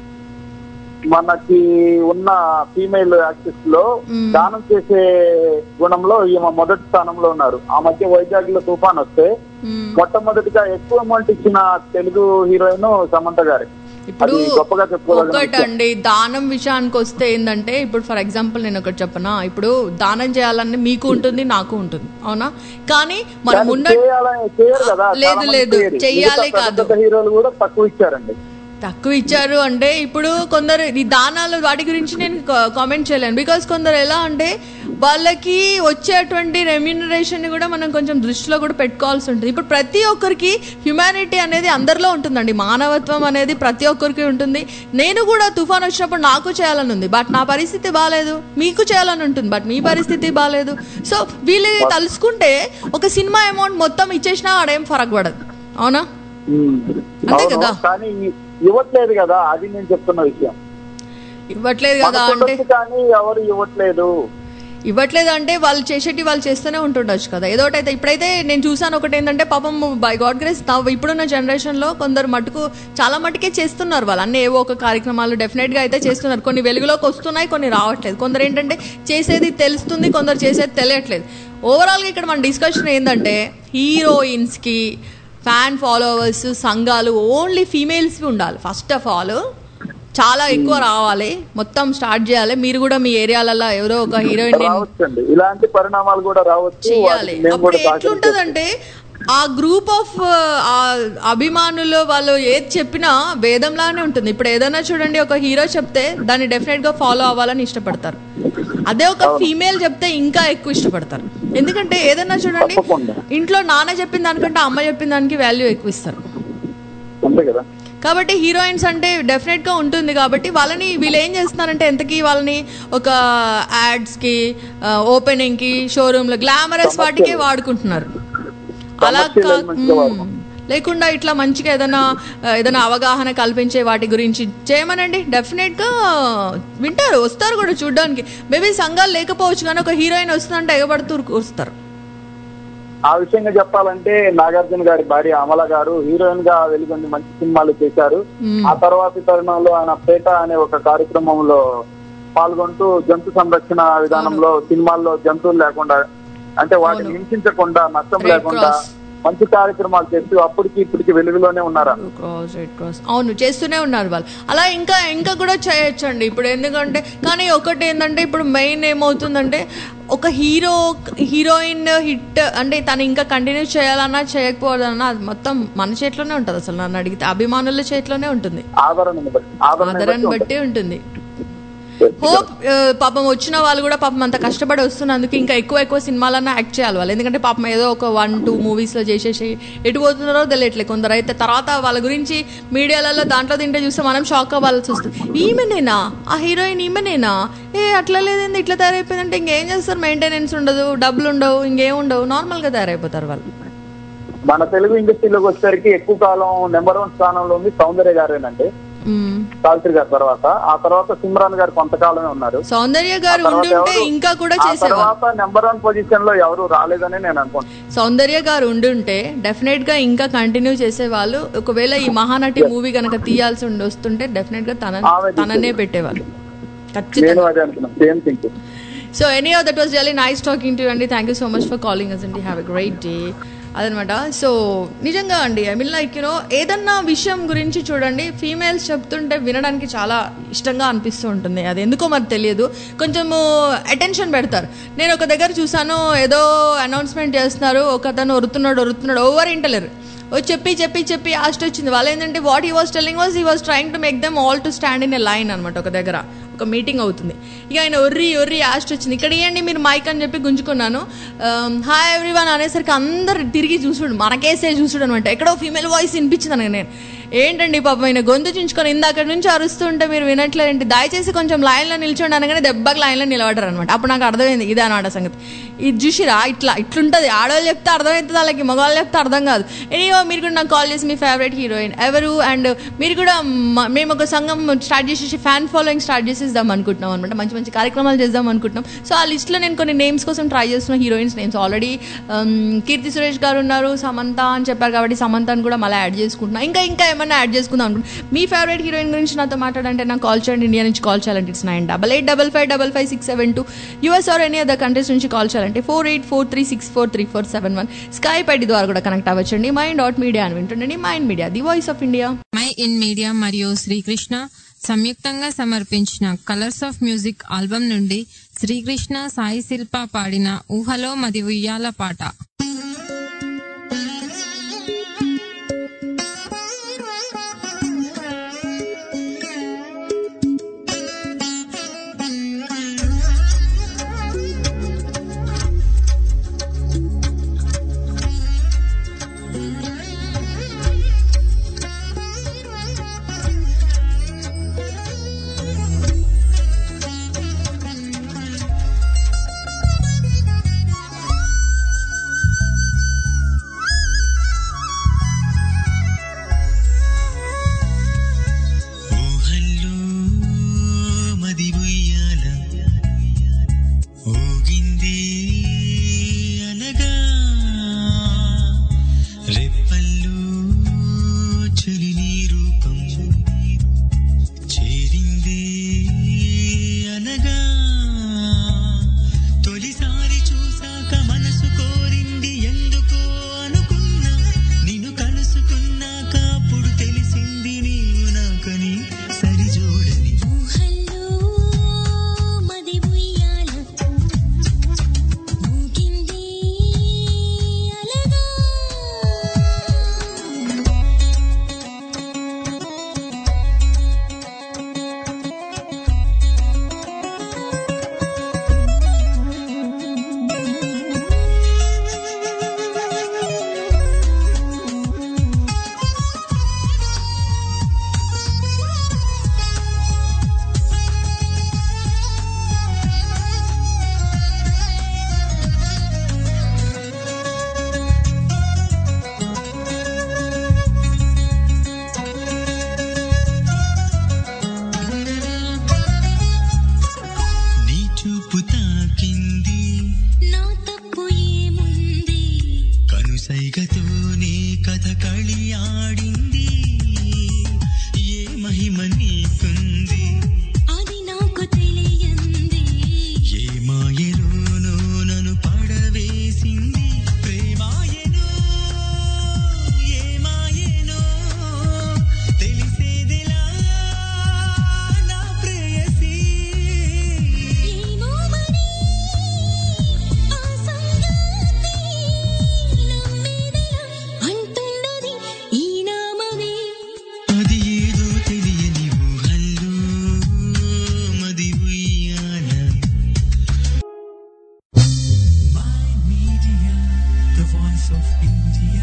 మనకి ఉన్న ఫీమేల్ యాక్టర్స్ లో మ్మ్. దానం చేసే గుణంలో ఈమె మొదటి స్థానంలో ఉన్నారు ఆ మధ్య వైజాగ్ లో తుఫాన్ వస్తే మ్మ్. మొట్టమొదటిగా ఎక్కువ అమౌంట్ ఇచ్చిన తెలుగు హీరోయిన్ సమంత గారి ఇప్పుడు అది గొప్పగా చెప్పుకోదగిన విషయం. ఒకటండి దానం విషయానికి వస్తే ఏంటంటే ఇప్పుడు ఫర్ ఎగ్జాంపుల్ నేను ఒకటి చెప్పనా ఇప్పుడు దానం చేయాలని మీకు ఉంటుంది నాకు ఉంటుంది అవునా కానీ మనం కానీ ఉన్న చేయాలని చేయరు కదా లేదు, చాలా మంది లేదు, చేయరు. చెయ్యాలి మిగతా పెద్ద కాదు. పెద్ద హీరోలు కూడా తక్కువ ఇచ్చారండి తక్కువ ఇచ్చారు అంటే ఇప్పుడు కొందరు ఈ దానాలు వాటి గురించి నేను కామెంట్ చేయలేను బికాస్ కొందరు ఎలా అంటే వాళ్ళకి వచ్చేటువంటి రెమ్యూనరేషన్ కూడా మనం కొంచెం దృష్టిలో కూడా పెట్టుకోవాల్సి ఉంటుంది ఇప్పుడు ప్రతి ఒక్కరికి హ్యుమానిటీ అనేది అందరిలో ఉంటుందండి మానవత్వం అనేది ప్రతి ఒక్కరికి ఉంటుంది నేను కూడా తుఫాన్ వచ్చినప్పుడు నాకు చేయాలని ఉంది బట్ నా పరిస్థితి బాగాలేదు మీకు చేయాలని ఉంటుంది బట్ మీ పరిస్థితి బాగాలేదు సో వీళ్ళు తలుసుకుంటే ఒక సినిమా అమౌంట్ మొత్తం ఇచ్చేసినా ఆడేం ఫరక్ పడదు అవునా అంతే అవును, కదా. కానీ ఇ- ఇవ్వట్లేదు కదా అది నేను చెప్తున్న విషయం ఇవ్వట్లేదు కదా మనకు అంటే ఉండొచ్చు కానీ ఎవరు ఇవ్వట్లేదు ఇవ్వట్లేదు అంటే వాళ్ళు చేసేటి వాళ్ళు చేస్తూనే ఉంటుండొచ్చు కదా ఏదో ఒకటి అయితే ఇప్పుడైతే నేను చూసాను ఒకటి ఏంటంటే పాపం బై గాడ్ గ్రేస్ ఇప్పుడున్న జనరేషన్ లో కొందరు మటుకు చాలా మటుకే చేస్తున్నారు వాళ్ళు అన్ని ఏవో ఒక కార్యక్రమాలు డెఫినెట్ గా అయితే చేస్తున్నారు కొన్ని వెలుగులోకి వస్తున్నాయి కొన్ని రావట్లేదు కొందరు ఏంటంటే చేసేది తెలుస్తుంది కొందరు చేసేది తెలియట్లేదు ఓవరాల్ గా ఇక్కడ మన డిస్కషన్ ఏంటంటే హీరోయిన్స్ కి ఫ్యాన్ ఫాలోవర్స్ సంఘాలు ఓన్లీ ఫీమేల్స్ ఉండాలి ఫస్ట్ ఆఫ్ ఆల్ చాలా ఎక్కువ రావాలి మొత్తం స్టార్ట్ చేయాలి మీరు కూడా మీ ఏరియాలలో ఎవరో ఒక హీరోయిన్ రావచ్చండి ఇలాంటి పరిణామాలు కూడా రావచ్చు చేయాలి వాటిని మేము అప్పుడు కూడా ఎట్లుంటదంటే ఆ గ్రూప్ ఆఫ్ అభిమానులు వాళ్ళు ఏది చెప్పినా వేదంలానే ఉంటుంది ఇప్పుడు ఏదైనా చూడండి ఒక హీరో చెప్తే దాన్ని డెఫినెట్ గా ఫాలో అవ్వాలని ఇష్టపడతారు అదే ఒక ఫీమేల్ చెప్తే ఇంకా ఎక్కువ ఇష్టపడతారు ఎందుకంటే ఏదైనా చూడండి తప్పకుండా. ఇంట్లో నాన్న చెప్పిన దానికంటే అమ్మ చెప్పిన దానికి వాల్యూ ఎక్కువ ఇస్తారు అంతే కదా కాబట్టి హీరోయిన్స్ అంటే డెఫినెట్ గా ఉంటుంది కాబట్టి వాళ్ళని వీళ్ళు ఏం చేస్తున్నారంటే ఎంతకి వాళ్ళని ఒక యాడ్స్ కి ఓపెనింగ్ కి షోరూమ్ లో గ్లామరస్ వాటికే వాడుకుంటున్నారు అలా Commercial కా- elements లో మ్మ్. వాడుకుంటున్నారు. లేకుండా ఇట్లా మంచిగా ఏదైనా ఆ, ఏదైనా అవగాహన కల్పించే వాటి గురించి చేయమనండి డెఫినెట్ గా వింటారు వస్తారు కూడా చూడడానికి మేబీ సంఘాలు లేకపోవచ్చు కానీ ఒక హీరోయిన్ వస్తుందంటే ఎగబడుతూ వస్తారు ఆ విషయంగా చెప్పాలంటే నాగార్జున గారి భార్య అమల గారు హీరోయిన్ గా వెలుగొంది మంచి సినిమాలు చేశారు మ్మ్. ఆ తర్వాతి తరుణంలో ఆయన పేట అనే ఒక కార్యక్రమంలో పాల్గొంటూ జంతు సంరక్షణ విధానంలో సినిమాల్లో జంతువులు లేకుండా అంటే వాటిని హింసించకుండా నష్టం Red లేకుండా Cross. మంచి కార్యక్రమాలు చేస్తూ అప్పటికి ఇప్పటికి వెలుగులోనే ఉన్నారా క్రాస్ రెడ్ క్రాస్ అవును చేస్తూనే ఉన్నారు వాళ్ళు అలా ఇంకా ఇంకా కూడా చేయొచ్చండి ఇప్పుడు ఎందుకంటే కానీ ఒకటి ఏంటంటే ఇప్పుడు మెయిన్ ఏమవుతుందంటే ఒక హీరో హీరోయిన్ హిట్ అంటే తను ఇంకా కంటిన్యూ చేయాలన్నా చేయకపోవాలన్నా అది మొత్తం మన చేతిలోనే ఉంటుంది అసలు నన్ను అడిగితే అభిమానుల చేతిలోనే ఉంటుంది ఆదరణను బట్టి ఆదరణను ఆదరణ బట్టి బట్టి ఉంటుంది హోప్ పాపం వచ్చిన వాళ్ళు కూడా పాపం అంత కష్టపడి వస్తున్నందుకు ఇంకా ఎక్కువ ఎక్కువ సినిమాలన్నా యాక్ట్ చేయాలి వాళ్ళు ఎందుకంటే పాపం ఏదో ఒక వన్ టూ మూవీస్లో చేసేసి ఎటు పోతున్నారో తెలియట్లేదు కొందరు అయితే తర్వాత వాళ్ళ గురించి మీడియాలలో దాంట్లో తింటే చూస్తే మనం షాక్ అవ్వాల్సి వస్తుంది ఈమెనేనా ఆ హీరోయిన్ ఈమెనేనా ఏ అట్లా లేదండి ఇట్లా తయారైపోయిందంటే ఇంకేం చేస్తారు మెయింటెనెన్స్ ఉండదు డబ్బులు ఉండవు ఇంకేం ఉండవు నార్మల్గా తయారైపోతారు వాళ్ళు మన తెలుగు ఇండస్ట్రీలోకి వచ్చేసరికి ఎక్కువ కాలం నెంబర్ వన్ స్థానంలో ఉంది సౌందర్య గారేనండి మ్మ్. సావిత్రి గారి తర్వాత ఆ తర్వాత సిమ్రాన్ గారు కొంతకాలమే ఉన్నారు సౌందర్య గారు ఆ తర్వాత ఉండుంటే ఎవరు- ఇంకా కూడా ఆ చేసేవాళ్ళు తర్వాత నెంబర్ వన్ పొజిషన్ లో ఎవరు రాలేదని నేను అనుకుంటున్నాను సౌందర్య గారు ఉండుంటే డెఫినెట్ గా ఇంకా కంటిన్యూ చేసేవాళ్ళు ఒకవేళ ఈ మహానటి మూవీ కనుక తీయాల్సి ఉండి వస్తుంటే డెఫినెట్ గా తన ఆమె తననే పెట్టేవాళ్ళు నేను ఖచ్చితంగా అదే అనుకున్నాను same thing so any of that was really nice talking to అండి thank you so much for calling us అండి హ్యావ్ ఎ గ్రేట్ డే అదనమాట సో నిజంగా అండి ఐ మీన్ లైక్ యూనో ఏదన్నా విషయం గురించి చూడండి ఫీమేల్స్ చెప్తుంటే వినడానికి చాలా ఇష్టంగా అనిపిస్తూ ఉంటుంది అది ఎందుకో మరి తెలియదు కొంచెము అటెన్షన్ పెడతారు నేను ఒక దగ్గర చూసాను ఏదో అనౌన్స్మెంట్ చేస్తున్నారు ఒక అతను ఒరుతున్నాడు ఒరుతున్నాడు ఓవర్ ఇంటలేరు ఓ చెప్పి చెప్పి చెప్పి లాస్ట్ వచ్చింది వాళ్ళు ఏంటంటే what he was telling was he was trying to make them all to stand in a line అనమాట ఒక దగ్గర ఒక మీటింగ్ అవుతుంది ఇక ఆయన ఒర్రి ఒర్రి యాస్ట్ వచ్చింది ఇక్కడ ఇవ్వండి మీరు మైక్ అని చెప్పి గుంజుకున్నాను హాయ్ ఎవ్రీవన్ అనేసరికి అందరు తిరిగి చూసుడు మనకేసే చూసుడు అనమాట ఎక్కడో ఫీమేల్ వాయిస్ వినిపించింది అనగా నేను ఏంటండి పాపం ఆయన గొంతు చించుకొని ఇందాక నుంచి అరుస్తుంటే మీరు వినట్లేదండి దయచేసి కొంచెం లైన్లో నిల్చోండి అనగానే దెబ్బకి లైన్లో నిలబడరు అనమాట అప్పుడు నాకు అర్థమైంది ఇదే అనమాట సంగతి ఇది చూసిరా ఇట్లా ఇట్లుంటుంది ఆడవాళ్ళు చెప్తే అర్థమవుతుంది వాళ్ళకి మగవాళ్ళు చెప్తే అర్థం కాదు ఎనీవో మీరు కూడా నాకు కాల్ చేసి మీ ఫేవరెట్ హీరోయిన్ ఎవరు అండ్ మీరు కూడా మ- మేము ఒక సంఘం స్టార్ట్ చేసేసి ఫ్యాన్ ఫాలోయింగ్ స్టార్ట్ చేసేద్దాం అనుకుంటున్నాం అనమాట మంచి మంచి కార్యక్రమాలు చేద్దాం అనుకుంటున్నాం సో ఆ లిస్ట్లో నేను కొన్ని నేమ్స్ కోసం ట్రై చేస్తున్న heroines names already Keerthy Suresh garu ఉన్నారు సమంత అని చెప్పారు కాబట్టి సమంతని కూడా మళ్ళీ యాడ్ చేసుకుంటున్నాం ఇంకా ఇంకా ఏమన్నా యాడ్ చేసుకుందాం అనుకుంటున్నాం మీ ఫేవరెట్ హీరోయిన్ గురించి నాతో మాట్లాడంటే నాకు కాల్ చేయండి ఇండియా నుంచి కాల్ చేయాలంటే it's nine double eight double five double five six seven two US or any other countries నుంచి కాల్ చేయాలంటే four eight four three six four three four seven one Skype ID ద్వారా కూడా connect అవ్వచ్చండి mind dot media అని వింటుండండి mind media the voice of India my in media మరియు శ్రీకృష్ణ సంయుక్తంగా సమర్పించిన కలర్స్ ఆఫ్ మ్యూజిక్ ఆల్బమ్ నుండి శ్రీకృష్ణ సాయి శిల్ప పాడిన ఊహలో మది ఉయ్యాల పాట ఊహల్లో మది ఉయ్యాల ఊగింది అనగా రెప్పల్లో చలి నీ రూపం చేరింది అనగా తొలిసారి చూసాక మనసు కోరింది ఎందుకో అనుకున్నా నిన్ను కలుసుకున్నాక అప్పుడు తెలిసింది నీవు నాకని సరిజోడని ఊహల్లో మది ఉయ్యాల ఊగింది అలగా నీ చూపు తాకింది నా తప్పు ఏముంది కనుసైగతోనే కథ కళి ఆడింది ఏ మహిమ నీకుంది అది నాకు తెలియంది ఏ మాయలోనో నన్ను పడవేసింది ప్రేమాయనో ఏ మాయనో తెలిసేదిలా నా ప్రేయసీ ఏమో మరి ఆ సంగతి నమ్మేదెలా అంటున్నది ఈ నామమే అది ఏదో తెలియని ఊహల్లో మది ఉయ్యాల My media, the voice of India.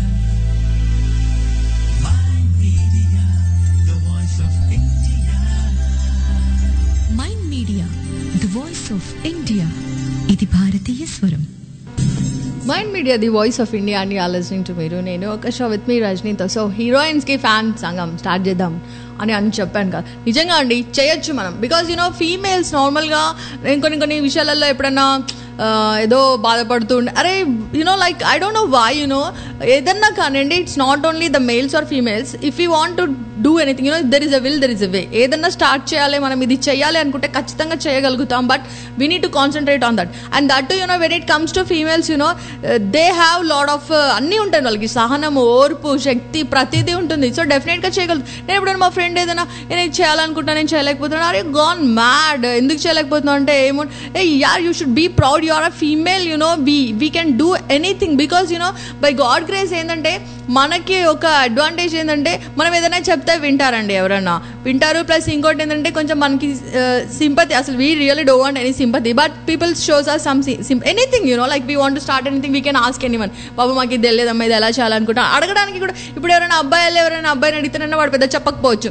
My media, the voice of India. Mind media the voice of India ఇది భారతీయ స్వరం mind media the voice of India అని ఆలోచింగ్ టు మీరు నేను ఒక షో విత్ మీ రజనీతో సో హీరోయిన్స్కి ఫ్యాన్ సంఘం స్టార్ట్ చేద్దాం అని అని చెప్పాను కదా నిజంగా అండి చేయొచ్చు మనం బికాజ్ యూనో ఫీమేల్స్ నార్మల్గా నేను కొన్ని కొన్ని విషయాలలో ఎప్పుడన్నా ఆ, ఏదో బాధపడుతూ ఉండే అరే you know like I don't know why you know ఏదన్నా కానివ్వండి it's not only the males or females if you want to do anything you know there is a will there is a way ఏదన్నా స్టార్ట్ చేయాలి మనం ఇది చేయాలి అనుకుంటే ఖచ్చితంగా చేయగలుగుతాం but we need to concentrate on that and that you know when it comes to females you know they have lot of అన్నీ ఉంటాయి వాళ్ళకి సహనము ఓర్పు శక్తి ప్రతిదీ ఉంటుంది సో డెఫినెట్గా చేయగలుగుతాం నేను ఎప్పుడైనా మా ఫ్రెండ్ ఏదైనా నేను ఇది చేయాలనుకుంటా నేను చేయలేకపోతున్నాను అరే గాన్ మ్యాడ్ ఎందుకు చేయలేకపోతున్నావు అంటే ఏమో ఏ యార్ you should be proud you are a female you know we we can do anything because you know by God grace ఏంటంటే మనకి ఒక అడ్వాంటేజ్ ఏంటంటే మనం ఏదైనా చెప్తే వింటారండి ఎవరన్నా వింటారు ప్లస్ ఇంకోటి ఏంటంటే కొంచెం మనకి సింపతి అసలు we really do want any sympathy but people shows are some anything you know like we want start anything we can ask any one బాబు మాకు ఇది తెలియదమ్మా ఇది ఎలా చేయాలనుకుంటా అడగడానికి కూడా ఇప్పుడు ఎవరైనా అబ్బాయిలు ఎవరైనా అబ్బాయిని అడిగితేనన్నా వాడు పెద్ద చెప్పకపోవచ్చు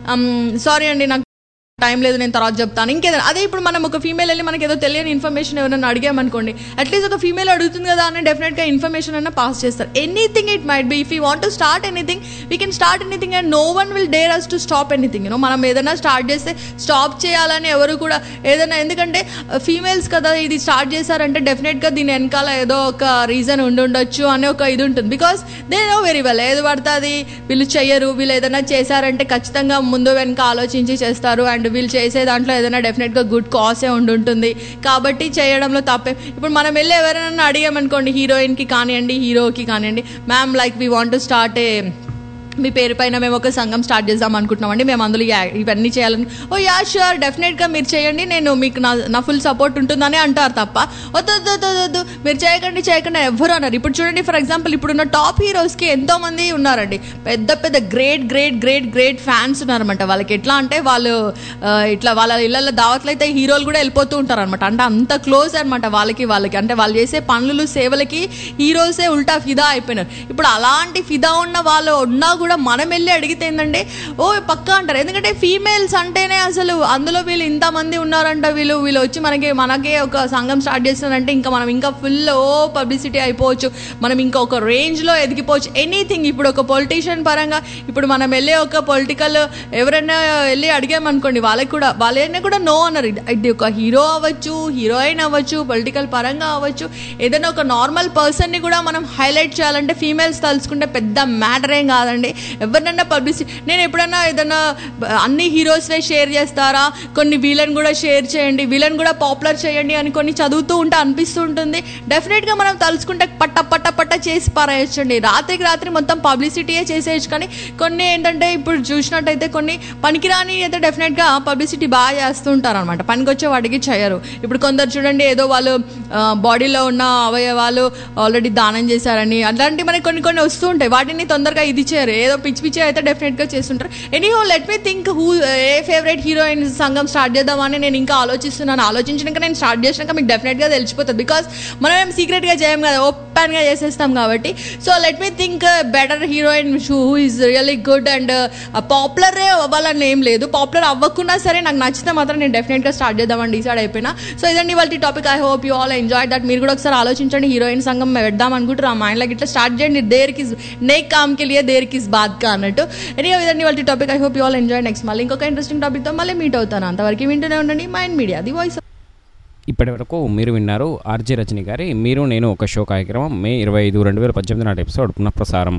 సారీ అండి నాకు టైం లేదు నేను తర్వాత చెప్తాను ఇంకేదైనా అదే ఇప్పుడు మనం ఒక ఫీమేల్ వెళ్ళి మనకి ఏదో తెలియని ఇన్ఫర్మేషన్ ఎవరైనా అడిగామనుకోండి అట్లీస్ట్ ఒక ఫీమేల్ అడుగుతుంది కదా అని డెఫినెట్గా ఇన్ఫర్మేషన్ అన్న పాస్ చేస్తారు anything it might be if you want to start anything we can start anything and no one will dare us to stop anything you know మనం ఏదైనా స్టార్ట్ చేస్తే స్టాప్ చేయాలని ఎవరు కూడా ఏదైనా ఎందుకంటే ఫీమేల్స్ కదా ఇది స్టార్ట్ చేశారంటే డెఫినెట్గా దీని వెనకాల ఏదో ఒక రీజన్ ఉండి ఉండొచ్చు అనే ఒక ఇది ఉంటుంది because they know very well ఏది పడుతుంది వీళ్ళు చెయ్యరు వీళ్ళు ఏదైనా చేశారంటే ఖచ్చితంగా ముందు వెనక ఆలోచించి చేస్తారు అండ్ వీళ్ళు చేసే దాంట్లో ఏదైనా డెఫినెట్గా గుడ్ కాసే ఉండి ఉంటుంది కాబట్టి చేయడంలో తప్పే ఇప్పుడు మనం వెళ్ళి ఎవరైనా అడిగామనుకోండి హీరోయిన్కి కానివ్వండి హీరోకి కానివ్వండి ma'am like we want to start a మీ పేరు పైన మేము ఒక సంఘం స్టార్ట్ చేద్దాం అనుకుంటున్నామండి మేము అందులో యా- ఇవన్నీ చేయాలని ఓ యా షూర్ డెఫినెట్గా మీరు చేయండి నేను మీకు నా నా ఫుల్ సపోర్ట్ ఉంటుందని అంటారు తప్ప వద్దు వద్దు వద్దు, వద్దు, వద్దు మీరు చేయకండి చేయకండి ఎవ్వరు అన్నారు ఇప్పుడు చూడండి ఫర్ ఎగ్జాంపుల్ ఇప్పుడున్న టాప్ హీరోస్కి ఎంతో మంది ఉన్నారండి పెద్ద పెద్ద great great great great fans ఉన్నారనమాట వాళ్ళకి ఎట్లా అంటే వాళ్ళు ఆ, ఇట్లా వాళ్ళ ఇళ్ళల్లో దావత్లు అయితే హీరోలు కూడా వెళ్ళిపోతూ ఉంటారు అనమాట అంటే అంత క్లోజ్ అనమాట వాళ్ళకి వాళ్ళకి అంటే వాళ్ళు చేసే పనులు సేవలకి హీరోసే ఉల్టా ఫిదా అయిపోయినారు ఇప్పుడు అలాంటి ఫిదా ఉన్న వాళ్ళు ఉన్నా కూడా మనం వెళ్ళి అడిగితే ఏంటంటే ఓ పక్కా అంటారు ఎందుకంటే ఫీమేల్స్ అంటేనే అసలు అందులో వీళ్ళు ఇంతమంది ఉన్నారంట వీళ్ళు వీళ్ళు వచ్చి మనకి మనకే ఒక సంఘం స్టార్ట్ చేస్తున్నారంటే ఇంకా మనం ఇంకా ఫుల్ ఓ పబ్లిసిటీ అయిపోవచ్చు మనం ఇంకా ఒక రేంజ్లో ఎదిగిపోవచ్చు ఎనీథింగ్ ఇప్పుడు ఒక పొలిటీషియన్ పరంగా ఇప్పుడు మనం వెళ్ళే ఒక పొలిటికల్ ఎవరైనా వెళ్ళి అడిగామనుకోండి వాళ్ళకి కూడా వాళ్ళైనా కూడా నో అన్నారు ఇది- ఇది ఒక హీరో అవ్వచ్చు హీరోయిన్ అవ్వచ్చు పొలిటికల్ పరంగా అవ్వచ్చు ఏదైనా ఒక నార్మల్ పర్సన్ని కూడా మనం హైలైట్ చేయాలంటే ఫీమేల్స్ తలుచుకుంటే పెద్ద మ్యాటర్ ఏం కాదండి ఎవరినైనా పబ్లిసిటీ నేను ఎప్పుడైనా ఏదైనా బ- అన్ని హీరోస్వే షేర్ చేస్తారా కొన్ని వీళ్ళని కూడా షేర్ చేయండి వీళ్ళని కూడా పాపులర్ చేయండి అని కొన్ని చదువుతూ ఉంటే అనిపిస్తూ ఉంటుంది డెఫినెట్గా మనం తలుచుకుంటే పట్ట పట్ట పట్ట చేసి పారేయచ్చండి రాత్రికి రాత్రి మొత్తం పబ్లిసిటీయే చేసేయచ్చు కానీ కొన్ని ఏంటంటే ఇప్పుడు చూసినట్టయితే కొన్ని పనికిరాని అయితే డెఫినెట్గా పబ్లిసిటీ బాగా చేస్తూ ఉంటారు అనమాట పనికొచ్చే వాటికి చేయరు ఇప్పుడు కొందరు చూడండి ఏదో వాళ్ళు బాడీలో ఉన్న అవయవాలు ఆల్రెడీ దానం చేశారని అలాంటివి మనకి కొన్ని కొన్ని వస్తూ ఉంటాయి వాటిని తొందరగా ఇది చేయరు ఏదో పిచ్చి పిచ్చి అయితే డెఫినెట్గా చేస్తుంటారు anyhow let me think who a favourite heroine సంఘం స్టార్ట్ చేద్దామని నేను ఇంకా ఆలోచిస్తున్నాను ఆలోచించినాక నేను స్టార్ట్ చేసినాక మీకు డెఫినెట్గా తెలిసిపోతుంది బికాస్ మనం ఏం సీక్రెట్గా చేయం కదా ఓపెన్గా చేసేస్తాం కాబట్టి so let me think better heroine who is really good and popular అవ్వాలని ఏం లేదు పాపులర్ అవ్వకున్నా సరే నాకు నచ్చితే మాత్రం నేను డెఫినెట్గా స్టార్ట్ చేద్దామని డిసైడ్ అయిపోయినా సో ఇదండి వాళ్ళ topic I hope you all enjoy that మీరు కూడా ఒకసారి ఆలోచించండి హీరోయిన్ సంఘం పెడదాం అనుకుంటారు ఆ మైండ్లోకి ఇట్లా స్టార్ట్ చేయండి దేర్ కిస్ నేక్ కామ్ కి లియే దేర్ కిస్ బాద్ కా అన్నట్టు ఎనీ ఇదండి వాళ్ళ topic I hope you all enjoy next మళ్ళీ ఇంకొక ఇంట్రెస్టింగ్ టాపిక్తో మళ్ళీ మీట్ అవుతాను అంతవరకు వింటూనే ఉండండి మైండ్ మీడియా ది వాయిస్ ఇప్పటి వరకు మీరు విన్నారు ఆర్జే రజని గారి మీరు నేను ఒక షో కార్యక్రమం మే ఇరవై ఐదు రెండు వేల పద్దెనిమిది నాటి ఎపిసోడ్ పునఃప్రసారం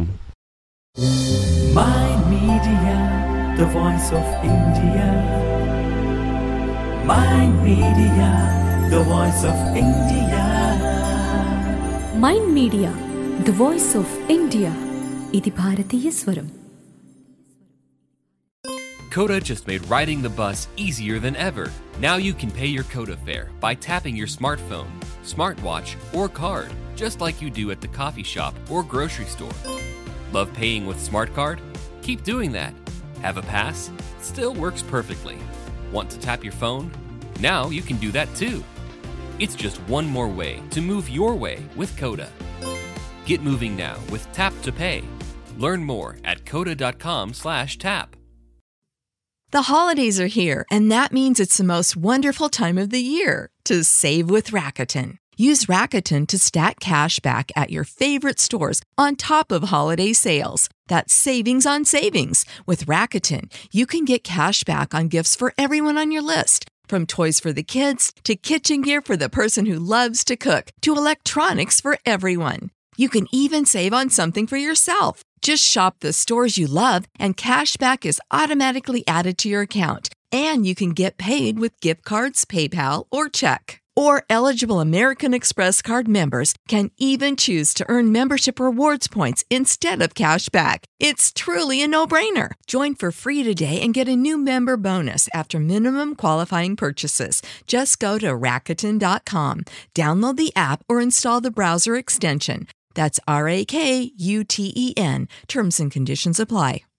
My Media, the voice of India. My Media, the voice of India. Mind media the voice of India ఇది భారతీయ స్వరం Coda just made riding the bus easier than ever. Now you can pay your Coda fare by tapping your smartphone, smartwatch, or card, just like you do at the coffee shop or grocery store. Love paying with Smart Card? Keep doing that. Have a pass? Still works perfectly. Want to tap your phone? Now you can do that too. It's just one more way to move your way with Coda. Get moving now with Tap to Pay. Learn more at coda.com/tap. The holidays are here, and that means it's the most wonderful time of the year to save with Rakuten. Use Rakuten to stack cash back at your favorite stores on top of holiday sales. That's savings on savings. With Rakuten, you can get cash back on gifts for everyone on your list. From toys for the kids to kitchen gear for the person who loves to cook to electronics for everyone. You can even save on something for yourself. Just shop the stores you love, and cashback is automatically added to your account. And you can get paid with gift cards, PayPal, or check. Or eligible American Express card members can even choose to earn membership rewards points instead of cash back. It's truly a no-brainer. Join for free today and get a new member bonus after minimum qualifying purchases. Just go to Rakuten.com, download the app, or install the browser extension. That's R A K U T E N. Terms and conditions apply.